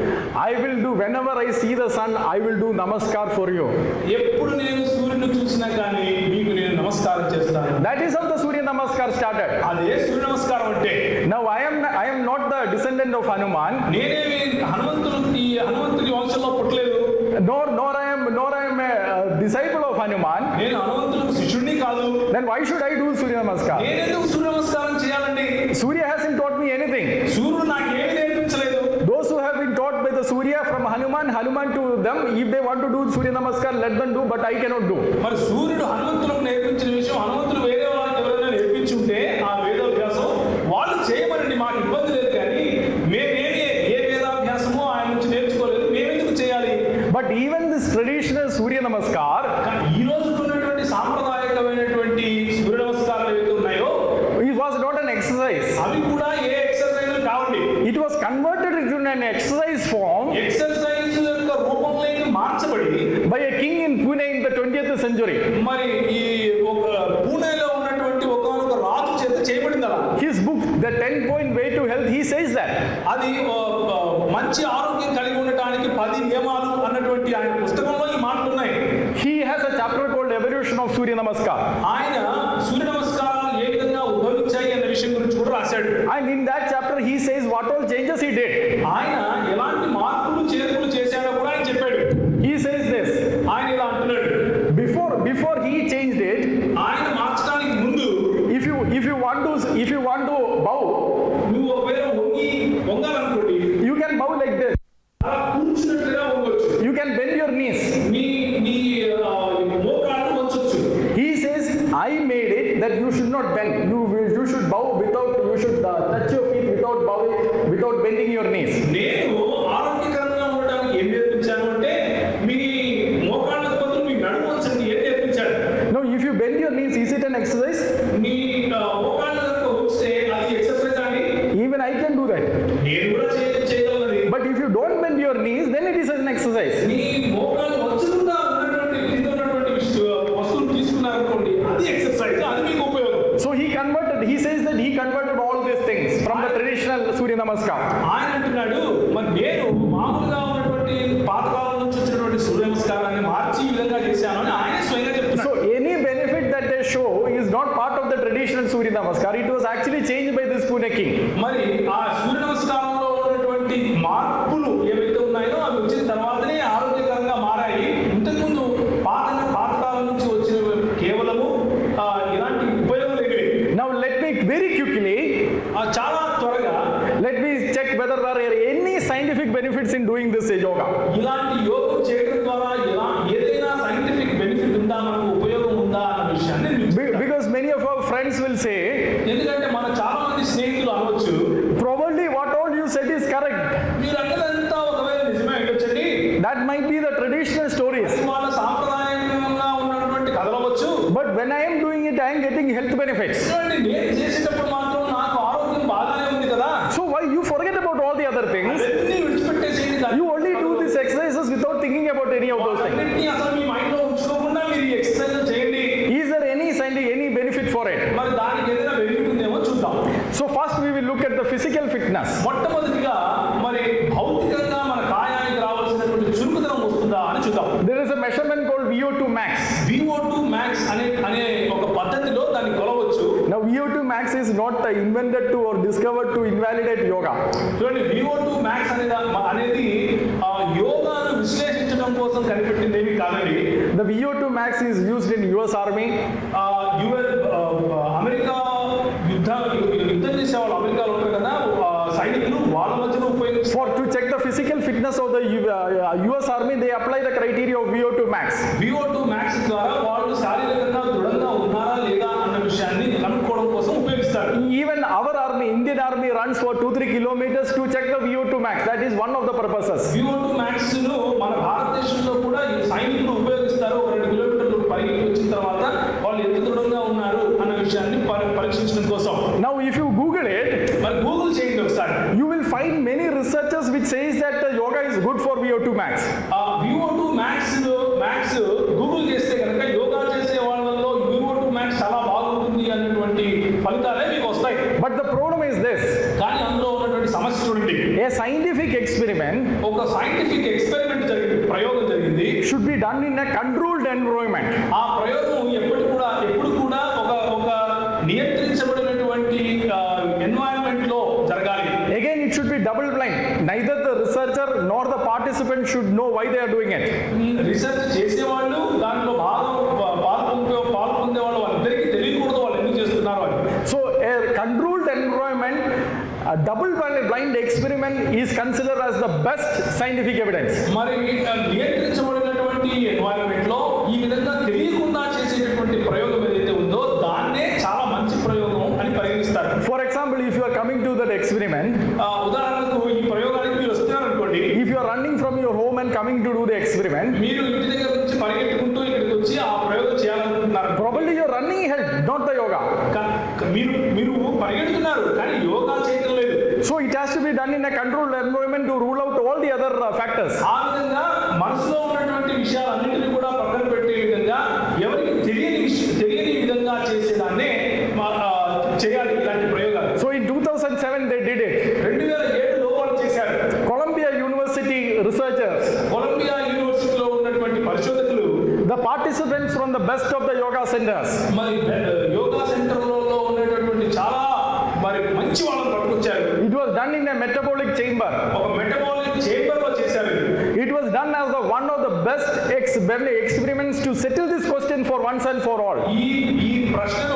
I will do, whenever I see the sun, I will do namaskar for you. ఎప్పుడు నేను సూర్యుని చూసినా కానీ మీకు నేను నమస్కారం చేస్తాను That is how the Surya Namaskar started. అదే సూర్య నమస్కారం అంటే Now, I am, I am not the descendant of Hanuman, నేనేమి హనుమంతుడు ఈ హనుమంతుడి వంశంలో పుట్టలేదు nor, nor, I am, nor I am a uh, disciple of Hanuman. నేను హనుమంతుడికి శిష్యుడిని కాదు Then, why should I do Surya Namaskar? నేనెందుకు సూర్య నమస్కారం చేయాలండి Surya hasn't taught me anything. సూర్యుడు నాకేమి నేర్పించలేదు Those who have been taught by the Surya from Hanuman, Hanuman to them, if they want to do Surya Namaskar, let them do, but I cannot do. మరి సూర్యుడు హనుమంతులకు నేర్పించిన విషయం హనుమంతుడు వేరే వాళ్ళకి ఎవరైనా నేర్పించుంటే ఆ వేదాభ్యాసం వాళ్ళు చేయమనండి మాకు ఇబ్బంది లేదు కానీ మేమేమి ఏ వేదాభ్యాసమో ఆయన నుంచి నేర్చుకోలేదు మేమెందుకు చేయాలి But even this traditional Surya Namaskar కానీ ఈ రోజు ఉన్నటువంటి సాంప్రదాయకమైనటువంటి సూర్య నమస్కారాలు ఏవైతే ఉన్నాయో it was not an exercise. అవి కూడా ఏ ఎక్సర్సైజ్ కావండి It was converted into an exercise form exercise యొక్క రూపంలోకి మార్చబడి by a king in Pune in the 20th century. మరి ఈ ఒక పూణేలో ఉన్నటువంటి ఒకనొక రాజు చేత చేయబడింది అలా His book, The 10 Point Way to Health, he says that. అది ఆ, ఆ, మంచి ఆరోగ్యం కలిగి ఉండటానికి పది నియమాలు అన్నటువంటి ఆయన పుస్తకంలో ఈ మాటలు ఉన్నాయి He has a chapter called Evolution of Surya Namaskar. ఆయన సూర్య నమస్కారాలు ఏ విధంగా ఉద్భవించాయి అన్న విషయం గురించి కూడా రాశాడు And in that chapter, he says what all changes he did. ఆయన ఎలాంటి మార్పులు చేర్పులు చేశాడో కూడా ఆయన చెప్పాడు He says this ఆయన ఇలా అంటున్నాడు before before he changed it, ఆయన మార్చడానికి ముందు if you if you want to if you want to bow, నువ్వు ఒకవేళ వంగి వంగాలనుకోండి you can bow like this. అలా కూర్చున్నట్లుగా వంగొచ్చు You can bend your knees. నీ నీ ఆ, మోకాళ్ళు వంచొచ్చు He says, I made it that you should not bend. You will- you should bow without you should uh, touch your feet without bowing without bending your knees. నేను ఆరోగ్యకరంగా ఉండడానికి ఏం నేర్పించాను అంటే మీ మోకాళ్ళకు బదులు మీ నడుము వంచండి ఏం నేర్పించాడు Now, if you bend your knees, is it an exercise? నీ ఆ, మోకాళ్ళు కనుక ఉంచితే అది ఎక్సర్సైజ్ అండి Even I can do that. నేను కూడా చేయ- చేయగలనది But if you don't bend your knees, then it is an exercise. నీ మోకాళ్ళు వంచకుండా ఉన్నటువంటి కింద ఉన్నటువంటి విష- వస్తువులు తీసుకున్నారనుకోండి అది ఎక్సర్సైజ్ అది మీకు ఉపయోగం So he converted, he says that he converted all these things from the traditional Surya Namaskar. ఆయన అంటున్నాడు మరి నేను మామూలుగా ఉన్నటువంటి పాతకాలం నుంచి వచ్చినటువంటి సూర్య నమస్కారాన్ని మార్చి ఈ విధంగా చేశాను అని ఆయన స్వయంగా చెప్తున్నాడు So any benefit that they show is not part of the traditional Surya Namaskar. It was actually changed by this Pune king. మరి ఆ సూర్య నమస్కారంలో ఉన్నటువంటి మార్పులు ఏవైతే ఉన్నాయో అవి వచ్చిన తర్వాతనే ఆరోగ్యకరంగా మారాయి ఇంతకుముందు పాత benefits in doing this yoga. ఇలాంటి యోగం చేయడం ద్వారా ఎలా ఏదైనా సైంటిఫిక్ బెనిఫిట్ ఉందా మనకు ఉపయోగం ఉందా అన్న విషయాన్ని నేను Be- because many of our friends will say, ఎందుకంటే మన చాలా మంది స్నేహితులు అనవచ్చు probably what all you said is correct. మీరు అన్నదంతా ఒకవేళ నిజమే అయ్యొచ్చండి That might be the traditional stories. వాళ్ళ సాంప్రదాయంగా ఉన్నటువంటి కథలవచ్చు But when I am doing it, I am getting health benefits. చూడండి నేను చేసేటప్పుడు మాత్రం నాకు ఆరోగ్యం బాగానే ఉంది కదా So why you forget about all the other things? అవన్నీ విడిచిపెట్టేసేయండి దాన్ని. You only do these exercises without thinking about any of those things. వాటన్నిటిని అసలు మీ మైండ్ లో ఉంచుకోకుండా మీరు ఈ ఎక్సర్సైజ్ చేయండి Is there any scientific any benefit for it? మరి దానికి ఏదైనా బెనిఫిట్ ఉందేమో చూద్దాం So first we will look at the physical fitness. మొట్టమొదటిగా మరి భౌతికంగా మన కాయానికి రావాల్సినటువంటి చురుకుదనం వస్తుందా అని చూద్దాం There is a measurement called VO2 max. VO2 max అనే అనే ఒక పద్ధతిలో దాన్ని కొలవచ్చు Now VO2 max is not uh, invented to or discovered to invalidate yoga. చూడండి VO2 max అనేది అనేది ఆ యోగాను విశ్లేషించడం కోసం కనిపెట్టింది ఏమి కాదండి The VO2 max is used in US Army. ఆ యుఎన్ ఆ, అమెరికా యుద్ధ యుద్ధం చేసే వాళ్ళు అమెరికాలో ఉంటారు కదా ఆ, సైనికులు వాళ్ళ మధ్యలో ఉపయోగిస్తారు For to check the physical fitness of the U- uh, US Army, they apply the criteria of VO2 max. VO2 max ద్వారా వాళ్ళు శారీరకంగా దృఢంగా ఉన్నారా లేదా అన్న విషయాన్ని కనుక్కోవడం కోసం ఉపయోగిస్తారు Even our army, Indian army, runs for two three kilometers to check the VO2 max. That is one of the purposes. VO2 max ను మన భారతదేశంలో కూడా ఈ సైనికులు ఉపయోగిస్తారు ఒక రెండు కిలోమీటర్లు పైకి వచ్చిన తర్వాత వాళ్ళు ఎంత దృఢంగా ఉన్నారు అన్న విషయాన్ని పరి- పరీక్షించడం కోసం Now, if you Google it, మరి గూగుల్ చేయండి ఒకసారి you will find many researchers which says that uh, yoga is good for VO2 max. ఆ VO2 మ్యాక్స్ మ్యాక్స్ గూగుల్ చేస్తే కనుక యోగా చేసే వాళ్ళలో VO2 మ్యాక్స్ చాలా బాగుంటుంది అన్నటువంటి ఫలితాలే మీకు వస్తాయి But the problem is this: కానీ అందులో ఉన్నటువంటి సమస్య చూడండి a scientific experiment ఒక సైంటిఫిక్ ఎక్స్పెరిమెంట్ జరిగింది ప్రయోగం జరిగింది should be done in a controlled environment. ఆ ప్రయోగం ఎప్పుడు కూడా ఎప్పుడు కూడా ఒక ఒక నియంత్రించబడినటువంటి ఎన్వైరన్మెంట్ లో జరగాలి Again, it should be double blind. Neither the researcher nor the participant should know why they are doing it. Research చేసేవాళ్ళు దాంట్లో భాగం పాల్పొందే పాల్పొందే వాళ్ళు వాళ్ళిద్దరికీ తెలియకూడదు వాళ్ళు ఎందుకు చేస్తున్నారు అని So, a controlled environment, a double blind blind experiment is considered as the best scientific evidence. మరి ఆ, నియంత్రించబడినటువంటి ఎన్వైరన్మెంట్ లో ఈ విధంగా తెలియకుండా చేసేటటువంటి ప్రయోగం ఏదైతే ఉందో దాన్నే చాలా మంచి ప్రయోగం అని పరిగణిస్తారు For example, if you are coming to that experiment, ఆ, ఉదాహరణకు ఈ ప్రయోగానికి మీరు వస్తున్నారు అనుకోండి if you are running from your home and coming to do the experiment, మీరు ఇంటి దగ్గర నుంచి పరిగెట్టుకుంటూ ఇక్కడికి వచ్చి ఆ ప్రయోగం చేయాలనుకుంటున్నారు probably your running helped, not the yoga. కా- మీరు మీరు పరిగెడుతున్నారు కానీ యోగా చేయటం లేదు So, it has to be done in a controlled environment to rule out all the other uh, factors. ఆ విధంగా మనసులో ఉన్నటువంటి విషయాలన్నింటినీ కూడా పక్కన పెట్టే విధంగా ఎవరికి తెలియని విషయం తెలియని విధంగా చేసేదాన్నే మా- ఆ, చేయాలి ఇలాంటి ప్రయోగాలు So, in 2007, they did it. రెండు వేల ఏడులో వాళ్ళు చేశారు Columbia University researchers, కొలంబియా యూనివర్సిటీలో ఉన్నటువంటి పరిశోధకులు the participants from the best of the yoga centers, మరి యోగా సెంటర్లలో ఉన్నటువంటి చాలా మరి మంచి వాళ్ళని పట్టుకొచ్చారు it was done in a metabolic chamber. ఒక మెటబాలిక్ చేంబర్ లో చేశారు ఇది. It was done as the one of the best ex- experiments to settle this question for once and for all. ఈ ఈ ప్రశ్నను